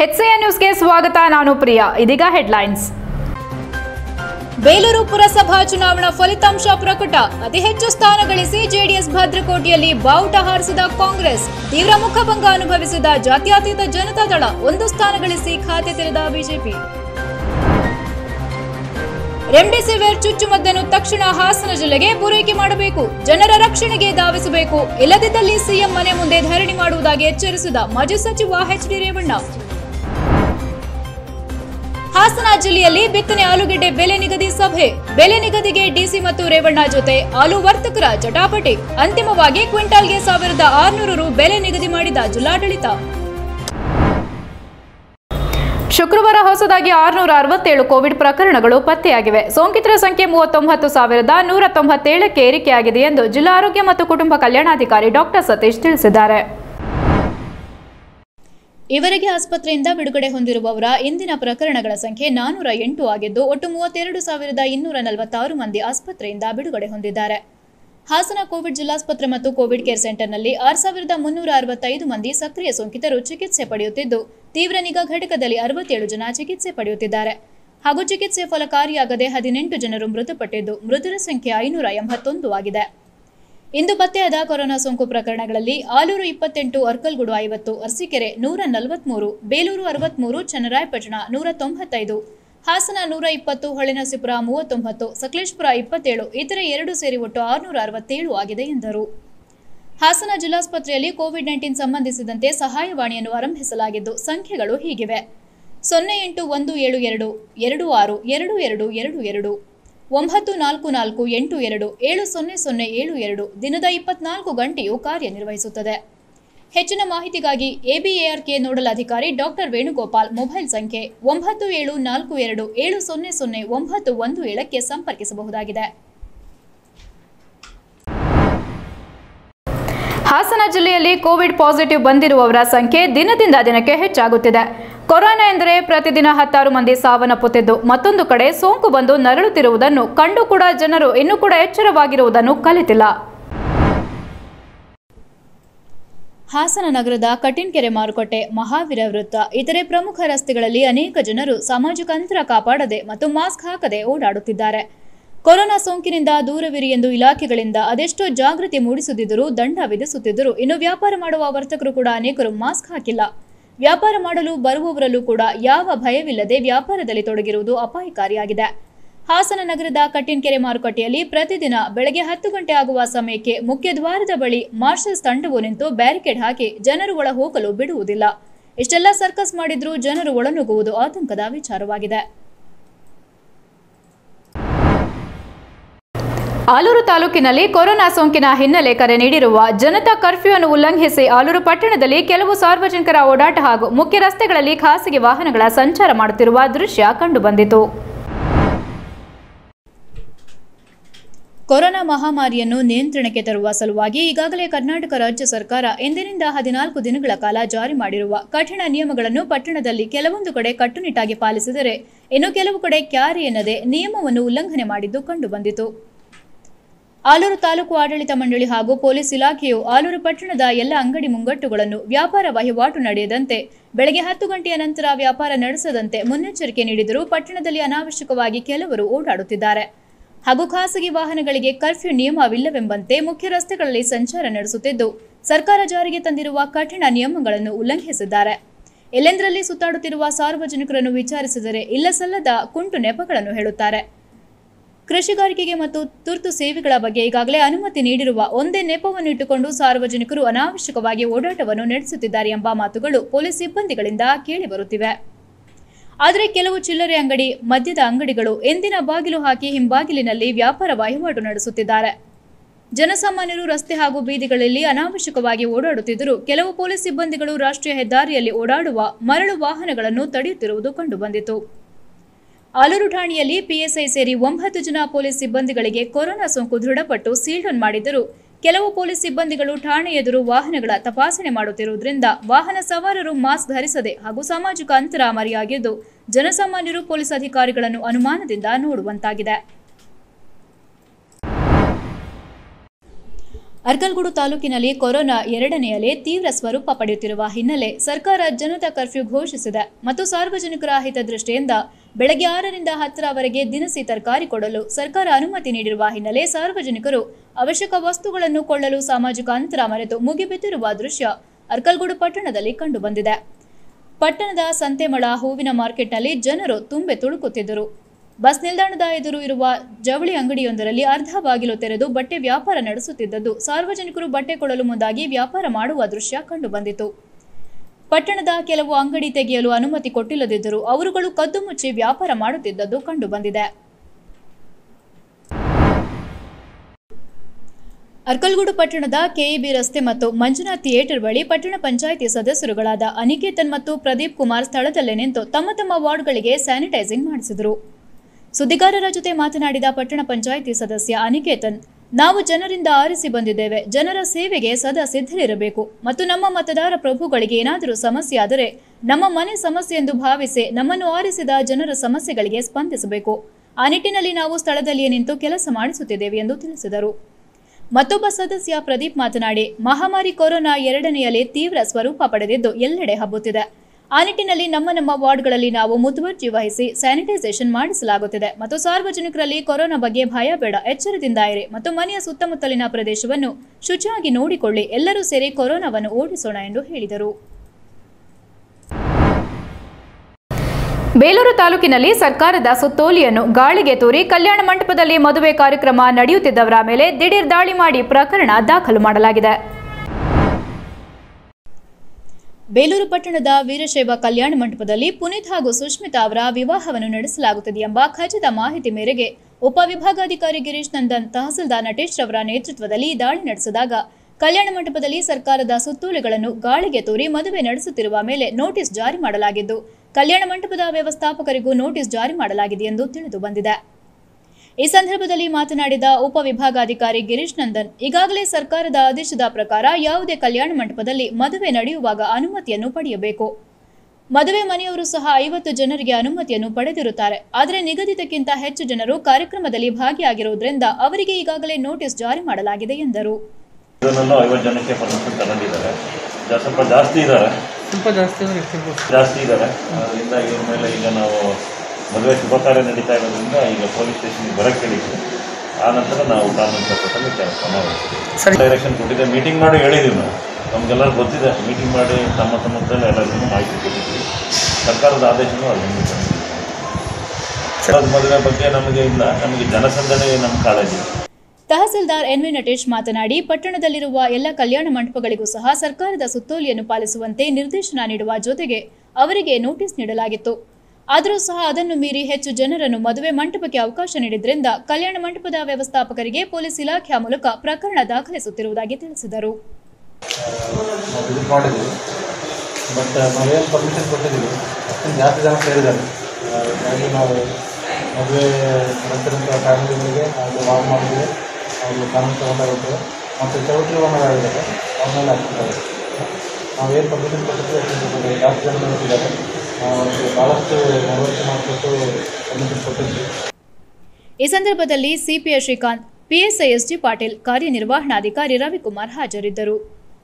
HCN ನ್ಯೂಸ್ಗೆ ಸ್ವಾಗತ ನಾನು ಪ್ರಿಯಾ ಇದೀಗ ಹೆಡ್ಲೈನ್ಸ್ ಬೇಲೂರು ಪುರಸಭಾ ಚುನಾವಣಾ ಫಲಿತಾಂಶ ಪ್ರಕಟ ಅತಿ ಹೆಚ್ಚು ಸ್ಥಾನ ಗಳಿಸಿ ಜೆಡಿಎಸ್ ಭದ್ರಕೋಟೆಯಲ್ಲಿ ಬಾವುಟ ಹಾರಿಸಿದ ಕಾಂಗ್ರೆಸ್ ತೀವ್ರ ಮುಖಭಂಗ ಅನುಭವಿಸಿದ ಜಾತ್ಯತೀತ ಜನತಾದಳ ಒಂದು ಸ್ಥಾನ ಗಳಿಸಿ ಖಾತೆ ತೆರೆದ ಬಿಜೆಪಿ ರೆಮ್ಡೆಸಿವಿರ್ ಚುಚ್ಚುಮದ್ದನ್ನು ತಕ್ಷಣ ಹಾಸನ ಜಿಲ್ಲೆಗೆ ಪೂರೈಕೆ ಮಾಡಬೇಕು ಜನರ ರಕ್ಷಣೆಗೆ ಧಾವಿಸಬೇಕು ಇಲ್ಲದಿದ್ದಲ್ಲಿ ಸಿಎಂ ಮನೆ ಮುಂದೆ ಧರಣಿ ಮಾಡುವುದಾಗಿ ಎಚ್ಚರಿಸಿದ ಮಾಜಿ ಸಚಿವ ಎಚ್ ಡಿ ರೇವಣ್ಣ ಹಾಸನ ಜಿಲ್ಲೆಯಲ್ಲಿ ಬಿತ್ತನೆ ಆಲೂಗೆಡ್ಡೆ ಬೆಲೆ ನಿಗದಿ ಸಭೆ ಬೆಲೆ ನಿಗದಿಗೆ ಡಿಸಿ ಮತ್ತು ರೇವಣ್ಣ ಜೊತೆ ಆಲೂ ವರ್ತಕರ ಜಟಾಪಟಿ ಅಂತಿಮವಾಗಿ ಕ್ವಿಂಟಾಲ್ಗೆ ಸಾವಿರದ ಆರುನೂರು ರು ಬೆಲೆ ನಿಗದಿ ಮಾಡಿದ ಜಿಲ್ಲಾಡಳಿತ ಶುಕ್ರವಾರ ಹೊಸದಾಗಿ ಆರುನೂರ ಅರವತ್ತೇಳು ಕೋವಿಡ್ ಪ್ರಕರಣಗಳು ಪತ್ತೆಯಾಗಿವೆ ಸೋಂಕಿತರ ಸಂಖ್ಯೆ ಮೂವತ್ತೊಂಬತ್ತು ಸಾವಿರದ ನೂರ ತೊಂಬತ್ತೇಳಕ್ಕೆ ಏರಿಕೆಯಾಗಿದೆ ಎಂದು ಜಿಲ್ಲಾ ಆರೋಗ್ಯ ಮತ್ತು ಕುಟುಂಬ ಕಲ್ಯಾಣಾಧಿಕಾರಿ ಡಾಕ್ಟರ್ ಸತೀಶ್ ತಿಳಿಸಿದ್ದಾರೆ ಇವರಿಗೆ ಆಸ್ಪತ್ರೆಯಿಂದ ಬಿಡುಗಡೆ ಹೊಂದಿರುವವರ ಇಂದಿನ ಪ್ರಕರಣಗಳ ಸಂಖ್ಯೆ ನಾನೂರ ಎಂಟು ಆಗಿದ್ದು ಒಟ್ಟು ಮೂವತ್ತೆರಡು ಸಾವಿರದ ಇನ್ನೂರ ನಲವತ್ತಾರು ಮಂದಿ ಆಸ್ಪತ್ರೆಯಿಂದ ಬಿಡುಗಡೆ ಹೊಂದಿದ್ದಾರೆ ಹಾಸನ ಕೋವಿಡ್ ಜಿಲ್ಲಾಸ್ಪತ್ರೆ ಮತ್ತು ಕೋವಿಡ್ ಕೇರ್ ಸೆಂಟರ್ನಲ್ಲಿ ಆರು ಸಾವಿರದ ಮುನ್ನೂರ ಅರವತ್ತೈದು ಮಂದಿ ಸಕ್ರಿಯ ಸೋಂಕಿತರು ಚಿಕಿತ್ಸೆ ಪಡೆಯುತ್ತಿದ್ದು ತೀವ್ರ ನಿಗಾ ಘಟಕದಲ್ಲಿ ಅರವತ್ತೇಳು ಜನ ಚಿಕಿತ್ಸೆ ಪಡೆಯುತ್ತಿದ್ದಾರೆ ಹಾಗೂ ಚಿಕಿತ್ಸೆ ಫಲಕಾರಿಯಾಗದೆ ಹದಿನೆಂಟು ಜನರು ಮೃತಪಟ್ಟಿದ್ದು ಮೃತರ ಸಂಖ್ಯೆ ಐನೂರ ಎಂಬತ್ತೊಂದು ಆಗಿದೆ ಇಂದು ಪತ್ತೆಯಾದ ಕೊರೋನಾ ಸೋಂಕು ಪ್ರಕರಣಗಳಲ್ಲಿ ಆಲೂರು ಇಪ್ಪತ್ತೆಂಟು ಅರ್ಕಲ್ಗೂಡು ಐವತ್ತು ಅರಸೀಕೆರೆ ನೂರ ನಲವತ್ಮೂರು ಬೇಲೂರು ಅರವತ್ಮೂರು ಚನ್ನರಾಯಪಟ್ಟಣ ನೂರ ತೊಂಬತ್ತೈದು ಹಾಸನ ನೂರ ಇಪ್ಪತ್ತು ಹೊಳೆನರಸೀಪುರ ಮೂವತ್ತೊಂಬತ್ತು ಸಕಲೇಶ್ಪುರ ಇಪ್ಪತ್ತೇಳು ಇತರೆ ಎರಡು ಸೇರಿ ಒಟ್ಟು ಆರುನೂರ ಅರವತ್ತೇಳು ಆಗಿದೆ ಎಂದರು ಹಾಸನ ಜಿಲ್ಲಾಸ್ಪತ್ರೆಯಲ್ಲಿ ಕೋವಿಡ್ ನೈನ್ಟೀನ್ ಸಂಬಂಧಿಸಿದಂತೆ ಸಹಾಯವಾಣಿಯನ್ನು ಆರಂಭಿಸಲಾಗಿದ್ದು ಸಂಖ್ಯೆಗಳು ಹೀಗಿವೆ ಸೊನ್ನೆ ಎಂಟು ಒಂದು ಏಳು ಎರಡು ಎರಡು ಆರು ಎರಡು ಎರಡು ಎರಡು ಎರಡು ಒಂಬತ್ತು ನಾಲ್ಕು ನಾಲ್ಕು ಎಂಟು ಎರಡು ಏಳು ಸೊನ್ನೆ ಸೊನ್ನೆ ಏಳು ಎರಡು ದಿನದ ಇಪ್ಪತ್ನಾಲ್ಕು ಗಂಟೆಯೂ ಕಾರ್ಯನಿರ್ವಹಿಸುತ್ತದೆ ಹೆಚ್ಚಿನ ಮಾಹಿತಿಗಾಗಿ ಎಬಿಎಆರ್ಕೆ ನೋಡಲ್ ಅಧಿಕಾರಿ ಡಾಕ್ಟರ್ ವೇಣುಗೋಪಾಲ್ ಮೊಬೈಲ್ ಸಂಖ್ಯೆ ಒಂಬತ್ತು ಏಳು ನಾಲ್ಕು ಎರಡು ಏಳು ಸೊನ್ನೆ ಸೊನ್ನೆ ಒಂಬತ್ತು ಒಂದು ಏಳಕ್ಕೆ ಸಂಪರ್ಕಿಸಬಹುದಾಗಿದೆ ಹಾಸನ ಜಿಲ್ಲೆಯಲ್ಲಿ ಕೋವಿಡ್ ಪಾಸಿಟಿವ್ ಬಂದಿರುವವರ ಸಂಖ್ಯೆ ದಿನದಿಂದ ದಿನಕ್ಕೆ ಹೆಚ್ಚಾಗುತ್ತಿದೆ ಕೊರೋನಾ ಎಂದರೆ ಪ್ರತಿದಿನ ಹತ್ತಾರು ಮಂದಿ ಸಾವನ್ನಪ್ಪುತ್ತಿದ್ದು ಮತ್ತೊಂದು ಕಡೆ ಸೋಂಕು ಬಂದು ನರಳುತ್ತಿರುವುದನ್ನು ಕಂಡು ಕೂಡ ಜನರು ಇನ್ನೂ ಕೂಡ ಎಚ್ಚರವಾಗಿರುವುದನ್ನು ಕಲಿತಿಲ್ಲ ಹಾಸನ ನಗರದ ಕಟಿನ್ಕೆರೆ ಮಾರುಕಟ್ಟೆ ಮಹಾವೀರ ವೃತ್ತ ಇತರೆ ಪ್ರಮುಖ ರಸ್ತೆಗಳಲ್ಲಿ ಅನೇಕ ಜನರು ಸಾಮಾಜಿಕ ಅಂತರ ಕಾಪಾಡದೆ ಮತ್ತು ಮಾಸ್ಕ್ ಹಾಕದೆ ಓಡಾಡುತ್ತಿದ್ದಾರೆ ಕೊರೋನಾ ಸೋಂಕಿನಿಂದ ದೂರವಿರಿ ಎಂದು ಇಲಾಖೆಗಳಿಂದ ಅದೆಷ್ಟೋ ಜಾಗೃತಿ ಮೂಡಿಸುತ್ತಿದ್ದರೂ ದಂಡ ವಿಧಿಸುತ್ತಿದ್ದರೂ ಇನ್ನು ವ್ಯಾಪಾರ ಮಾಡುವ ವರ್ತಕರು ಕೂಡ ಅನೇಕರು ಮಾಸ್ಕ್ ಹಾಕಿಲ್ಲ ವ್ಯಾಪಾರ ಮಾಡಲು ಬರುವವರಲ್ಲೂ ಕೂಡ ಯಾವ ಭಯವಿಲ್ಲದೆ ವ್ಯಾಪಾರದಲ್ಲಿ ತೊಡಗಿರುವುದು ಅಪಾಯಕಾರಿಯಾಗಿದೆ ಹಾಸನ ನಗರದ ಕಟ್ಟಿನ್ಕೆರೆ ಮಾರುಕಟ್ಟೆಯಲ್ಲಿ ಪ್ರತಿದಿನ ಬೆಳಗ್ಗೆ ಹತ್ತು ಗಂಟೆ ಆಗುವ ಸಮಯಕ್ಕೆ ಮುಖ್ಯ ದ್ವಾರದ ಬಳಿ ಮಾರ್ಷಲ್ಸ್ ತಂಡವು ನಿಂತು ಬ್ಯಾರಿಕೇಡ್ ಹಾಕಿ ಜನರು ಒಳ ಹೋಗಲು ಬಿಡುವುದಿಲ್ಲ ಇಷ್ಟೆಲ್ಲ ಸರ್ಕಸ್ ಮಾಡಿದ್ರೂ ಜನರು ಒಳನುಗ್ಗುವುದು ಆತಂಕದ ವಿಚಾರವಾಗಿದೆ ಆಲೂರು ತಾಲೂಕಿನಲ್ಲಿ ಕೊರೋನಾ ಸೋಂಕಿನ ಹಿನ್ನೆಲೆ ಕರೆ ನೀಡಿರುವ ಜನತಾ ಕರ್ಫ್ಯೂ ಅನ್ನು ಉಲ್ಲಂಘಿಸಿ ಆಲೂರು ಪಟ್ಟಣದಲ್ಲಿ ಕೆಲವು ಸಾರ್ವಜನಿಕರ ಓಡಾಟ ಹಾಗೂ ಮುಖ್ಯ ರಸ್ತೆಗಳಲ್ಲಿ ಖಾಸಗಿ ವಾಹನಗಳ ಸಂಚಾರ ಮಾಡುತ್ತಿರುವ ದೃಶ್ಯ ಕಂಡುಬಂದಿತು ಕೊರೋನಾ ಮಹಾಮಾರಿಯನ್ನು ನಿಯಂತ್ರಣಕ್ಕೆ ತರುವ ಸಲುವಾಗಿ ಈಗಾಗಲೇ ಕರ್ನಾಟಕ ರಾಜ್ಯ ಸರ್ಕಾರ ಎಂದಿನಿಂದ ಹದಿನಾಲ್ಕು ದಿನಗಳ ಕಾಲ ಜಾರಿ ಮಾಡಿರುವ ಕಠಿಣ ನಿಯಮಗಳನ್ನು ಪಟ್ಟಣದಲ್ಲಿ ಕೆಲವೊಂದು ಕಡೆ ಕಟ್ಟುನಿಟ್ಟಾಗಿ ಪಾಲಿಸಿದರೆ ಇನ್ನು ಕೆಲವು ಕಡೆ ಕ್ಯಾರಿ ಎನ್ನದೆ ನಿಯಮವನ್ನು ಉಲ್ಲಂಘನೆ ಮಾಡಿದ್ದು ಕಂಡುಬಂದಿತು ಆಲೂರು ತಾಲೂಕು ಆಡಳಿತ ಮಂಡಳಿ ಹಾಗೂ ಪೊಲೀಸ್ ಇಲಾಖೆಯು ಆಲೂರು ಪಟ್ಟಣದ ಎಲ್ಲ ಅಂಗಡಿ ಮುಂಗಟ್ಟುಗಳನ್ನು ವ್ಯಾಪಾರ ವಹಿವಾಟು ನಡೆಯದಂತೆ ಬೆಳಗ್ಗೆ ಹತ್ತು ಗಂಟೆಯ ನಂತರ ವ್ಯಾಪಾರ ನಡೆಸದಂತೆ ಮುನ್ನೆಚ್ಚರಿಕೆ ನೀಡಿದರೂ ಪಟ್ಟಣದಲ್ಲಿ ಅನಾವಶ್ಯಕವಾಗಿ ಕೆಲವರು ಓಡಾಡುತ್ತಿದ್ದಾರೆ ಹಾಗೂ ಖಾಸಗಿ ವಾಹನಗಳಿಗೆ ಕರ್ಫ್ಯೂ ನಿಯಮವಿಲ್ಲವೆಂಬಂತೆ ಮುಖ್ಯ ರಸ್ತೆಗಳಲ್ಲಿ ಸಂಚಾರ ನಡೆಸುತ್ತಿದ್ದು ಸರ್ಕಾರ ಜಾರಿಗೆ ತಂದಿರುವ ಕಠಿಣ ನಿಯಮಗಳನ್ನು ಉಲ್ಲಂಘಿಸಿದ್ದಾರೆ ಎಲ್ಲೆಂದರಲ್ಲಿ ಸುತ್ತಾಡುತ್ತಿರುವ ಸಾರ್ವಜನಿಕರನ್ನು ವಿಚಾರಿಸಿದರೆ ಇಲ್ಲಸಲ್ಲದ ಕುಂಟು ನೆಪಗಳನ್ನು ಹೇಳುತ್ತಾರೆ ಕೃಷಿಗಾರಿಕೆಗೆ ಮತ್ತು ತುರ್ತು ಸೇವೆಗಳ ಬಗ್ಗೆ ಈಗಾಗಲೇ ಅನುಮತಿ ನೀಡಿರುವ ಒಂದೇ ನೆಪವನ್ನು ಇಟ್ಟುಕೊಂಡು ಸಾರ್ವಜನಿಕರು ಅನಾವಶ್ಯಕವಾಗಿ ಓಡಾಟವನ್ನು ನಡೆಸುತ್ತಿದ್ದಾರೆ ಎಂಬ ಮಾತುಗಳು ಪೊಲೀಸ್ ಸಿಬ್ಬಂದಿಗಳಿಂದ ಕೇಳಿಬರುತ್ತಿವೆ ಆದರೆ ಕೆಲವು ಚಿಲ್ಲರೆ ಅಂಗಡಿ ಮದ್ಯದ ಅಂಗಡಿಗಳು ಎಂದಿನ ಬಾಗಿಲು ಹಾಕಿ ಹಿಂಬಾಗಿಲಿನಲ್ಲಿ ವ್ಯಾಪಾರ ವಹಿವಾಟು ನಡೆಸುತ್ತಿದ್ದಾರೆ ಜನಸಾಮಾನ್ಯರು ರಸ್ತೆ ಹಾಗೂ ಬೀದಿಗಳಲ್ಲಿ ಅನಾವಶ್ಯಕವಾಗಿ ಓಡಾಡುತ್ತಿದ್ದರೂ ಕೆಲವು ಪೊಲೀಸ್ ಸಿಬ್ಬಂದಿಗಳು ರಾಷ್ಟ್ರೀಯ ಹೆದ್ದಾರಿಯಲ್ಲಿ ಓಡಾಡುವ ಮರಳು ವಾಹನಗಳನ್ನು ತಡೆಯುತ್ತಿರುವುದು ಕಂಡುಬಂದಿತು ಆಲೂರು ಠಾಣೆಯಲ್ಲಿ ಪಿಎಸ್ಐ ಸೇರಿ ಒಂಬತ್ತು ಜನ ಪೊಲೀಸ್ ಸಿಬ್ಬಂದಿಗಳಿಗೆ ಕೊರೋನಾ ಸೋಂಕು ದೃಢಪಟ್ಟು ಸೀಲ್ ಡೌನ್ ಮಾಡಿದರೂ ಕೆಲವು ಪೊಲೀಸ್ ಸಿಬ್ಬಂದಿಗಳು ಠಾಣೆ ಎದುರು ವಾಹನಗಳ ತಪಾಸಣೆ ಮಾಡುತ್ತಿರುವುದರಿಂದ ವಾಹನ ಸವಾರರು ಮಾಸ್ಕ್ ಧರಿಸದೆ ಹಾಗೂ ಸಾಮಾಜಿಕ ಅಂತರ ಮರೆಯಾಗಿದ್ದು ಜನಸಾಮಾನ್ಯರು ಪೊಲೀಸ್ ಅಧಿಕಾರಿಗಳನ್ನು ಅನುಮಾನದಿಂದ ನೋಡುವಂತಾಗಿದೆ ಅರ್ಕಲ್ಗೂಡು ತಾಲೂಕಿನಲ್ಲಿ ಕೊರೋನಾ ಎರಡನೇ ಅಲೆ ತೀವ್ರ ಸ್ವರೂಪ ಪಡೆಯುತ್ತಿರುವ ಹಿನ್ನೆಲೆ ಸರ್ಕಾರ ಜನತಾ ಕರ್ಫ್ಯೂ ಘೋಷಿಸಿದೆ ಮತ್ತು ಸಾರ್ವಜನಿಕರ ಹಿತದೃಷ್ಟಿಯಿಂದ ಬೆಳಗ್ಗೆ ಆರರಿಂದ ಹತ್ತರವರೆಗೆ ದಿನಸಿ ತರಕಾರಿ ಕೊಡಲು ಸರ್ಕಾರ ಅನುಮತಿ ನೀಡಿರುವ ಹಿನ್ನೆಲೆ ಸಾರ್ವಜನಿಕರು ಅವಶ್ಯಕ ವಸ್ತುಗಳನ್ನು ಕೊಳ್ಳಲು ಸಾಮಾಜಿಕ ಅಂತರ ಮರೆತು ಮುಗಿಬಿದ್ದಿರುವ ದೃಶ್ಯ ಅರ್ಕಲ್ಗೂಡು ಪಟ್ಟಣದಲ್ಲಿ ಕಂಡುಬಂದಿದೆ ಪಟ್ಟಣದ ಸಂತೆಮಳ ಹೂವಿನ ಮಾರ್ಕೆಟ್ನಲ್ಲಿ ಜನರು ತುಂಬೆ ತುಳುಕುತ್ತಿದ್ದರು ಬಸ್ ನಿಲ್ದಾಣದ ಎದುರು ಇರುವ ಜವಳಿ ಅಂಗಡಿಯೊಂದರಲ್ಲಿ ಅರ್ಧ ಬಾಗಿಲು ತೆರೆದು ಬಟ್ಟೆ ವ್ಯಾಪಾರ ನಡೆಸುತ್ತಿದ್ದದ್ದು ಸಾರ್ವಜನಿಕರು ಬಟ್ಟೆ ಕೊಡಲು ಮುಂದಾಗಿ ವ್ಯಾಪಾರ ಮಾಡುವ ದೃಶ್ಯ ಕಂಡುಬಂದಿತು ಪಟ್ಟಣದ ಕೆಲವು ಅಂಗಡಿ ತೆಗೆಯಲು ಅನುಮತಿ ಕೊಟ್ಟಿಲ್ಲದಿದ್ದರೂ ಅವರುಗಳು ಕದ್ದು ಮುಚ್ಚಿ ವ್ಯಾಪಾರ ಮಾಡುತ್ತಿದ್ದದ್ದು ಕಂಡುಬಂದಿದೆ ಅರ್ಕಲ್ಗೂಡು ಪಟ್ಟಣದ ಕೆಇಬಿ ರಸ್ತೆ ಮತ್ತು ಮಂಜುನಾಥ್ ಥಿಯೇಟರ್ ಬಳಿ ಪಟ್ಟಣ ಪಂಚಾಯಿತಿ ಸದಸ್ಯರುಗಳಾದ ಅನಿಕೇತನ್ ಮತ್ತು ಪ್ರದೀಪ್ ಕುಮಾರ್ ಸ್ಥಳದಲ್ಲೇ ನಿಂತು ತಮ್ಮ ತಮ್ಮ ವಾರ್ಡ್ಗಳಿಗೆ ಸ್ಯಾನಿಟೈಸಿಂಗ್ ಮಾಡಿಸಿದರು ಸುದ್ದಿಗಾರರ ಜೊತೆ ಮಾತನಾಡಿದ ಪಟ್ಟಣ ಪಂಚಾಯಿತಿ ಸದಸ್ಯ ಅನಿಕೇತನ್ ನಾವು ಜನರಿಂದ ಆರಿಸಿ ಬಂದಿದ್ದೇವೆ ಜನರ ಸೇವೆಗೆ ಸದಾ ಸಿದ್ಧರಿರಬೇಕು ಮತ್ತು ನಮ್ಮ ಮತದಾರ ಪ್ರಭುಗಳಿಗೆ ಏನಾದರೂ ಸಮಸ್ಯೆ ಆದರೆ ನಮ್ಮ ಮನೆ ಸಮಸ್ಯೆ ಎಂದು ಭಾವಿಸಿ ನಮ್ಮನ್ನು ಆರಿಸಿದ ಜನರ ಸಮಸ್ಯೆಗಳಿಗೆ ಸ್ಪಂದಿಸಬೇಕು ಆ ನಿಟ್ಟಿನಲ್ಲಿ ನಾವು ಸ್ಥಳದಲ್ಲಿಯೇ ನಿಂತು ಕೆಲಸ ಮಾಡಿಸುತ್ತಿದ್ದೇವೆ ಎಂದು ತಿಳಿಸಿದರು ಮತ್ತೊಬ್ಬ ಸದಸ್ಯ ಪ್ರದೀಪ್ ಮಾತನಾಡಿ ಮಹಾಮಾರಿ ಕೊರೋನಾ ಎರಡನೇ ಅಲೆ ತೀವ್ರ ಸ್ವರೂಪ ಪಡೆದಿದ್ದು ಎಲ್ಲೆಡೆ ಹಬ್ಬುತ್ತಿದೆ ಆ ನಿಟ್ಟಿನಲ್ಲಿ ನಮ್ಮ ನಮ್ಮ ವಾರ್ಡ್ಗಳಲ್ಲಿ ನಾವು ಮುತುವರ್ಜಿ ವಹಿಸಿ ಸ್ಯಾನಿಟೈಸೇಷನ್ ಮಾಡಿಸಲಾಗುತ್ತಿದೆ ಮತ್ತು ಸಾರ್ವಜನಿಕರಲ್ಲಿ ಕೊರೋನಾ ಬಗ್ಗೆ ಭಯ ಬೇಡ ಎಚ್ಚರದಿಂದ ಇರಿ ಮತ್ತು ಮನೆಯ ಸುತ್ತಮುತ್ತಲಿನ ಪ್ರದೇಶವನ್ನು ಶುಚಿಯಾಗಿ ನೋಡಿಕೊಳ್ಳಿ ಎಲ್ಲರೂ ಸೇರಿ ಕೊರೋನಾವನ್ನು ಓಡಿಸೋಣ ಎಂದು ಹೇಳಿದರು ಬೇಲೂರು ತಾಲೂಕಿನಲ್ಲಿ ಸರ್ಕಾರದ ಸುತ್ತೋಲಿಯನ್ನು ಗಾಳಿಗೆ ತೂರಿ ಕಲ್ಯಾಣ ಮಂಟಪದಲ್ಲಿ ಮದುವೆ ಕಾರ್ಯಕ್ರಮ ನಡೆಯುತ್ತಿದ್ದವರ ಮೇಲೆ ದಿಢೀರ್ ದಾಳಿ ಮಾಡಿ ಪ್ರಕರಣ ದಾಖಲು ಮಾಡಲಾಗಿದೆ ಬೇಲೂರು ಪಟ್ಟಣದ ವೀರಶೈವ ಕಲ್ಯಾಣ ಮಂಟಪದಲ್ಲಿ ಪುನೀತ್ ಹಾಗೂ ಸುಷ್ಮಿತಾ ಅವರ ವಿವಾಹವನ್ನು ನಡೆಸಲಾಗುತ್ತದೆ ಎಂಬ ಖಚಿತ ಮಾಹಿತಿ ಮೇರೆಗೆ ಉಪವಿಭಾಗಾಧಿಕಾರಿ ಗಿರೀಶ್ ನಂದನ್ ತಹಸೀಲ್ದಾರ್ ನಟೇಶ್ ರವರ ನೇತೃತ್ವದಲ್ಲಿ ದಾಳಿ ನಡೆಸಿದಾಗ ಕಲ್ಯಾಣ ಮಂಟಪದಲ್ಲಿ ಸರ್ಕಾರದ ಸುತ್ತೋಲೆಗಳನ್ನು ಗಾಳಿಗೆ ತೂರಿ ಮದುವೆ ನಡೆಸುತ್ತಿರುವ ಮೇಲೆ ನೋಟಿಸ್ ಜಾರಿ ಮಾಡಲಾಗಿದ್ದು ಕಲ್ಯಾಣ ಮಂಟಪದ ವ್ಯವಸ್ಥಾಪಕರಿಗೂ ನೋಟಿಸ್ ಜಾರಿ ಮಾಡಲಾಗಿದೆ ಎಂದು ತಿಳಿದು ಬಂದಿದೆ ಈ ಸಂದರ್ಭದಲ್ಲಿ ಮಾತನಾಡಿದ ಉಪವಿಭಾಗಾಧಿಕಾರಿ ಗಿರೀಶ್ ನಂದನ್ ಈಗಾಗಲೇ ಸರ್ಕಾರದ ಆದೇಶದ ಪ್ರಕಾರ ಯಾವುದೇ ಕಲ್ಯಾಣ ಮಂಟಪದಲ್ಲಿ ಮದುವೆ ನಡೆಯುವಾಗ ಅನುಮತಿಯನ್ನು ಪಡೆಯಬೇಕು ಮದುವೆ ಮನೆಯವರು ಸಹ ಐವತ್ತು ಜನರಿಗೆ ಅನುಮತಿಯನ್ನು ಪಡೆದಿರುತ್ತಾರೆ ಆದರೆ ನಿಗದಿತಕ್ಕಿಂತ ಹೆಚ್ಚು ಜನರು ಕಾರ್ಯಕ್ರಮದಲ್ಲಿ ಭಾಗಿಯಾಗಿರುವುದರಿಂದ ಅವರಿಗೆ ಈಗಾಗಲೇ ನೋಟಿಸ್ ಜಾರಿ ಮಾಡಲಾಗಿದೆ ಎಂದರು ಇದರಲ್ಲೂ ಐವತ್ತು ಜನಕ್ಕೆ ಪರ್ಮಿಷನ್ ತಗೊಂಡಿದ್ದಾರೆ ಜಾ- ಸ್ವಲ್ಪ ಜಾಸ್ತಿ ಇದ್ದಾರೆ ಸ್ವಲ್ಪ ಜಾಸ್ತಿ ಅಂದ್ರೆ ಎಷ್ಟು ಇರ್ಬೋದು? ಜಾಸ್ತಿ ಇದ್ದಾರೆ ಅದರಿಂದ ಇವ್ರ ಮೇಲೆ ಈಗ ನಾವು ಮದುವೆ ಶುಭ ಕಾರ್ಯ ನಡೀತಾ ಇರೋದ್ರಿಂದ ಈಗ ಪೊಲೀಸ್ ಸ್ಟೇಷನ್ಗೆ ಬರೋಕ್ಕೆ ಹೇಳಿದ್ವಿ ಆ ನಂತರ ನಾವು ಕಾನೂನು ಚೌಕಟ್ಟಲ್ಲಿ ಕೆಲಸ ಕ್ರಮ ವಹಿಸ್ತೀವಿ ಸರಿ. ಡೈರೆಕ್ಷನ್ ಕೊಟ್ಟಿದ್ದೆ ಮೀಟಿಂಗ್ ಮಾಡಿ ಹೇಳಿದ್ದೀವಿ ನಾವು ನಮಗೆಲ್ಲರೂ ಗೊತ್ತಿದೆ ಮೀಟಿಂಗ್ ಮಾಡಿ ತಮ್ಮ ತಮ್ಮದಲ್ಲಿ ಎಲ್ಲರಿಗೂ ಮಾಹಿತಿ ಕೊಟ್ಟಿದ್ದೀವಿ ಸರ್ಕಾರದ ಆದೇಶನೂ ಅದು ಅದು ಮದುವೆ ಬಗ್ಗೆ ನಮಗೆ ಇಲ್ಲ ನಮಗೆ ಜನಸಂದಣಿ ನಮ್ಮ ಕಾಳಜಿ ತಹಸೀಲ್ದಾರ್ ಎನ್ ವಿ ನಟೇಶ್ ಮಾತನಾಡಿ ಪಟ್ಟಣದಲ್ಲಿರುವ ಎಲ್ಲ ಕಲ್ಯಾಣ ಮಂಟಪಗಳಿಗೂ ಸಹ ಸರ್ಕಾರದ ಸುತ್ತೋಲೆಯನ್ನು ಪಾಲಿಸುವಂತೆ ನಿರ್ದೇಶನ ನೀಡುವ ಜೊತೆಗೆ ಅವರಿಗೆ ನೋಟಿಸ್ ನೀಡಲಾಗಿತ್ತು ಆದರೂ ಸಹ ಅದನ್ನು ಮೀರಿ ಹೆಚ್ಚು ಜನರನ್ನು ಮದುವೆ ಮಂಟಪಕ್ಕೆ ಅವಕಾಶ ನೀಡಿದ್ರಿಂದ ಕಲ್ಯಾಣ ಮಂಟಪದ ವ್ಯವಸ್ಥಾಪಕರಿಗೆ ಪೊಲೀಸ್ ಇಲಾಖೆಯ ಮೂಲಕ ಪ್ರಕರಣ ದಾಖಲಿಸುತ್ತಿರುವುದಾಗಿ ತಿಳಿಸಿದರು ನಾವು ವಿಸಿಟ್ ಮಾಡಿದ್ವಿ ಬಟ್ ನಾವೇನು ಪರ್ಮಿಷನ್ ಕೊಟ್ಟಿದ್ದೀವಿ ಅಷ್ಟೊಂದು ಜಾಸ್ತಿ ಜನ ಸೇರಿದ್ದಾರೆ ಆ, ಹಾಗಾಗಿ ನಾವು ಮದುವೆ ನಡೆಸಿದಂಥ ಫ್ಯಾಮಿಲಿಗಳಿಗೆ ಹಾಗೂ ವಾರ್ ಮಾಡಿದ್ರೆ ಅವರು ಕಾನೂನು ತಗೊಂಡಾಗುತ್ತೆ ಮತ್ತು ಚೌಟ್ರಿವನ್ನರಾಗಿದ್ದಾರೆ ಅವ್ರ ಮೇಲೆ ಹಾಕ್ತಿದ್ದಾರೆ ನಾವೇನು ಪರ್ಮಿಷನ್ ಕೊಟ್ಟಿದ್ವಿ ಅಷ್ಟೊಂದು ಜಾಸ್ತಿ ಜನ ನಿಂತಿದ್ದಾರೆ ನಾವು ಭಾಳಷ್ಟು ಮನವರಿಕೆ ಮಾಡಿಕೊಟ್ಟು ಪರ್ಮಿಷನ್ ಕೊಟ್ಟಿದ್ವಿ ಈ ಸಂದರ್ಭದಲ್ಲಿ CPI Srikanth PSI SG Patil ಕಾರ್ಯನಿರ್ವಹಣಾಧಿಕಾರಿ ರವಿಕುಮಾರ್ ಹಾಜರಿದ್ದರು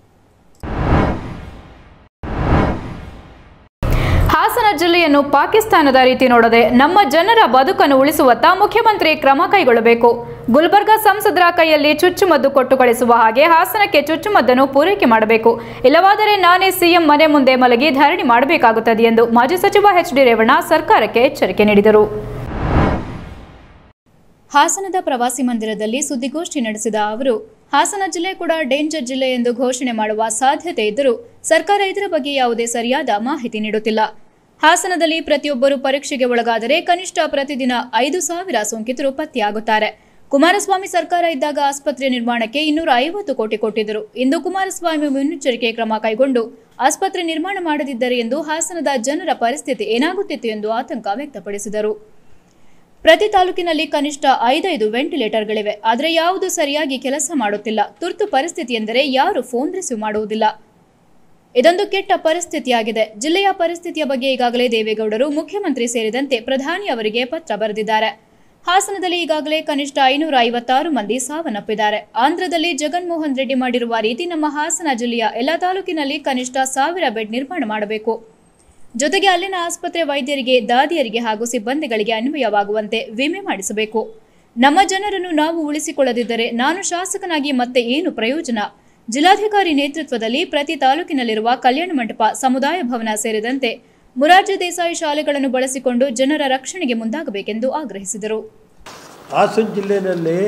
ಹಾಸನ ಜಿಲ್ಲೆಯನ್ನು ಪಾಕಿಸ್ತಾನದ ರೀತಿ ನೋಡದೆ ನಮ್ಮ ಜನರ ಬದುಕನ್ನು ಉಳಿಸುವತ್ತ ಮುಖ್ಯಮಂತ್ರಿ ಕ್ರಮ ಕೈಗೊಳ್ಳಬೇಕು ಗುಲ್ಬರ್ಗಾ ಸಂಸದರ ಕೈಯಲ್ಲಿ ಚುಚ್ಚುಮದ್ದು ಕೊಟ್ಟು ಕಳಿಸುವ ಹಾಗೆ ಹಾಸನಕ್ಕೆ ಚುಚ್ಚುಮದ್ದನ್ನು ಪೂರೈಕೆ ಮಾಡಬೇಕು ಇಲ್ಲವಾದರೆ ನಾನೇ ಸಿಎಂ ಮನೆ ಮುಂದೆ ಮಲಗಿ ಧರಣಿ ಮಾಡಬೇಕಾಗುತ್ತದೆ ಎಂದು ಮಾಜಿ ಸಚಿವ ಎಚ್ ಡಿ ರೇವಣ್ಣ ಸರ್ಕಾರಕ್ಕೆ ಎಚ್ಚರಿಕೆ ನೀಡಿದರು ಹಾಸನದ ಪ್ರವಾಸಿ ಮಂದಿರದಲ್ಲಿ ಸುದ್ದಿಗೋಷ್ಠಿ ನಡೆಸಿದ ಅವರು ಹಾಸನ ಜಿಲ್ಲೆ ಕೂಡ ಡೇಂಜರ್ ಜಿಲ್ಲೆ ಎಂದು ಘೋಷಣೆ ಮಾಡುವ ಸಾಧ್ಯತೆ ಇದ್ದರೂ ಸರ್ಕಾರ ಇದರ ಬಗ್ಗೆ ಯಾವುದೇ ಸರಿಯಾದ ಮಾಹಿತಿ ನೀಡುತ್ತಿಲ್ಲ ಹಾಸನದಲ್ಲಿ ಪ್ರತಿಯೊಬ್ಬರು ಪರೀಕ್ಷೆಗೆ ಒಳಗಾದರೆ ಕನಿಷ್ಠ ಪ್ರತಿದಿನ ಐದು ಸಾವಿರ ಸೋಂಕಿತರು ಪತ್ತೆಯಾಗುತ್ತಾರೆ ಕುಮಾರಸ್ವಾಮಿ ಸರ್ಕಾರ ಇದ್ದಾಗ ಆಸ್ಪತ್ರೆ ನಿರ್ಮಾಣಕ್ಕೆ ಇನ್ನೂರ ಐವತ್ತು ಕೋಟಿ ಕೊಟ್ಟಿದ್ದರು ಇಂದು ಕುಮಾರಸ್ವಾಮಿ ಮುನ್ನೆಚ್ಚರಿಕೆ ಕ್ರಮ ಕೈಗೊಂಡು ಆಸ್ಪತ್ರೆ ನಿರ್ಮಾಣ ಮಾಡದಿದ್ದರೆ ಎಂದು ಹಾಸನದ ಜನರ ಪರಿಸ್ಥಿತಿ ಏನಾಗುತ್ತಿತ್ತು ಎಂದು ಆತಂಕ ವ್ಯಕ್ತಪಡಿಸಿದರು ಪ್ರತಿ ತಾಲೂಕಿನಲ್ಲಿ ಕನಿಷ್ಠ ಐದೈದು ವೆಂಟಿಲೇಟರ್ಗಳಿವೆ ಆದರೆ ಯಾವುದು ಸರಿಯಾಗಿ ಕೆಲಸ ಮಾಡುತ್ತಿಲ್ಲ ತುರ್ತು ಪರಿಸ್ಥಿತಿ ಎಂದರೆ ಯಾರು ಫೋನ್ ರಿಸೀವ್ ಮಾಡುವುದಿಲ್ಲ ಇದೊಂದು ಕೆಟ್ಟ ಪರಿಸ್ಥಿತಿಯಾಗಿದೆ ಜಿಲ್ಲೆಯ ಪರಿಸ್ಥಿತಿಯ ಬಗ್ಗೆ ಈಗಾಗಲೇ ದೇವೇಗೌಡರು ಮುಖ್ಯಮಂತ್ರಿ ಸೇರಿದಂತೆ ಪ್ರಧಾನಿ ಅವರಿಗೆ ಪತ್ರ ಬರೆದಿದ್ದಾರೆ ಹಾಸನದಲ್ಲಿ ಈಗಾಗಲೇ ಕನಿಷ್ಠ ಐನೂರ ಐವತ್ತಾರು ಮಂದಿ ಸಾವನ್ನಪ್ಪಿದ್ದಾರೆ ಆಂಧ್ರದಲ್ಲಿ ಜಗನ್ಮೋಹನ್ ರೆಡ್ಡಿ ಮಾಡಿರುವ ರೀತಿ ನಮ್ಮ ಹಾಸನ ಜಿಲ್ಲೆಯ ಎಲ್ಲ ತಾಲೂಕಿನಲ್ಲಿ ಕನಿಷ್ಠ ಸಾವಿರ ಬೆಡ್ ನಿರ್ಮಾಣ ಮಾಡಬೇಕು ಜೊತೆಗೆ ಅಲ್ಲಿನ ಆಸ್ಪತ್ರೆ ವೈದ್ಯರಿಗೆ ದಾದಿಯರಿಗೆ ಹಾಗೂ ಸಿಬ್ಬಂದಿಗಳಿಗೆ ಅನ್ವಯವಾಗುವಂತೆ ವಿಮೆ ಮಾಡಿಸಬೇಕು ನಮ್ಮ ಜನರನ್ನು ನಾವು ಉಳಿಸಿಕೊಳ್ಳದಿದ್ದರೆ ನಾನು ಶಾಸಕನಾಗಿ ಮತ್ತೆ ಏನು ಪ್ರಯೋಜನ ಜಿಲ್ಲಾಧಿಕಾರಿ ನೇತೃತ್ವದಲ್ಲಿ ಪ್ರತಿ ತಾಲೂಕಿನಲ್ಲಿರುವ ಕಲ್ಯಾಣ ಮಂಟಪ ಸಮುದಾಯ ಭವನ ಸೇರಿದಂತೆ ಮುರಾರ್ಜಿ ದೇಸಾಯಿ ಶಾಲೆಗಳನ್ನು ಬಳಸಿಕೊಂಡು ಜನರ ರಕ್ಷಣೆಗೆ ಮುಂದಾಗಬೇಕೆಂದು ಆಗ್ರಹಿಸಿದರು ಹಾಸನ ಜಿಲ್ಲೆಯಲ್ಲಿ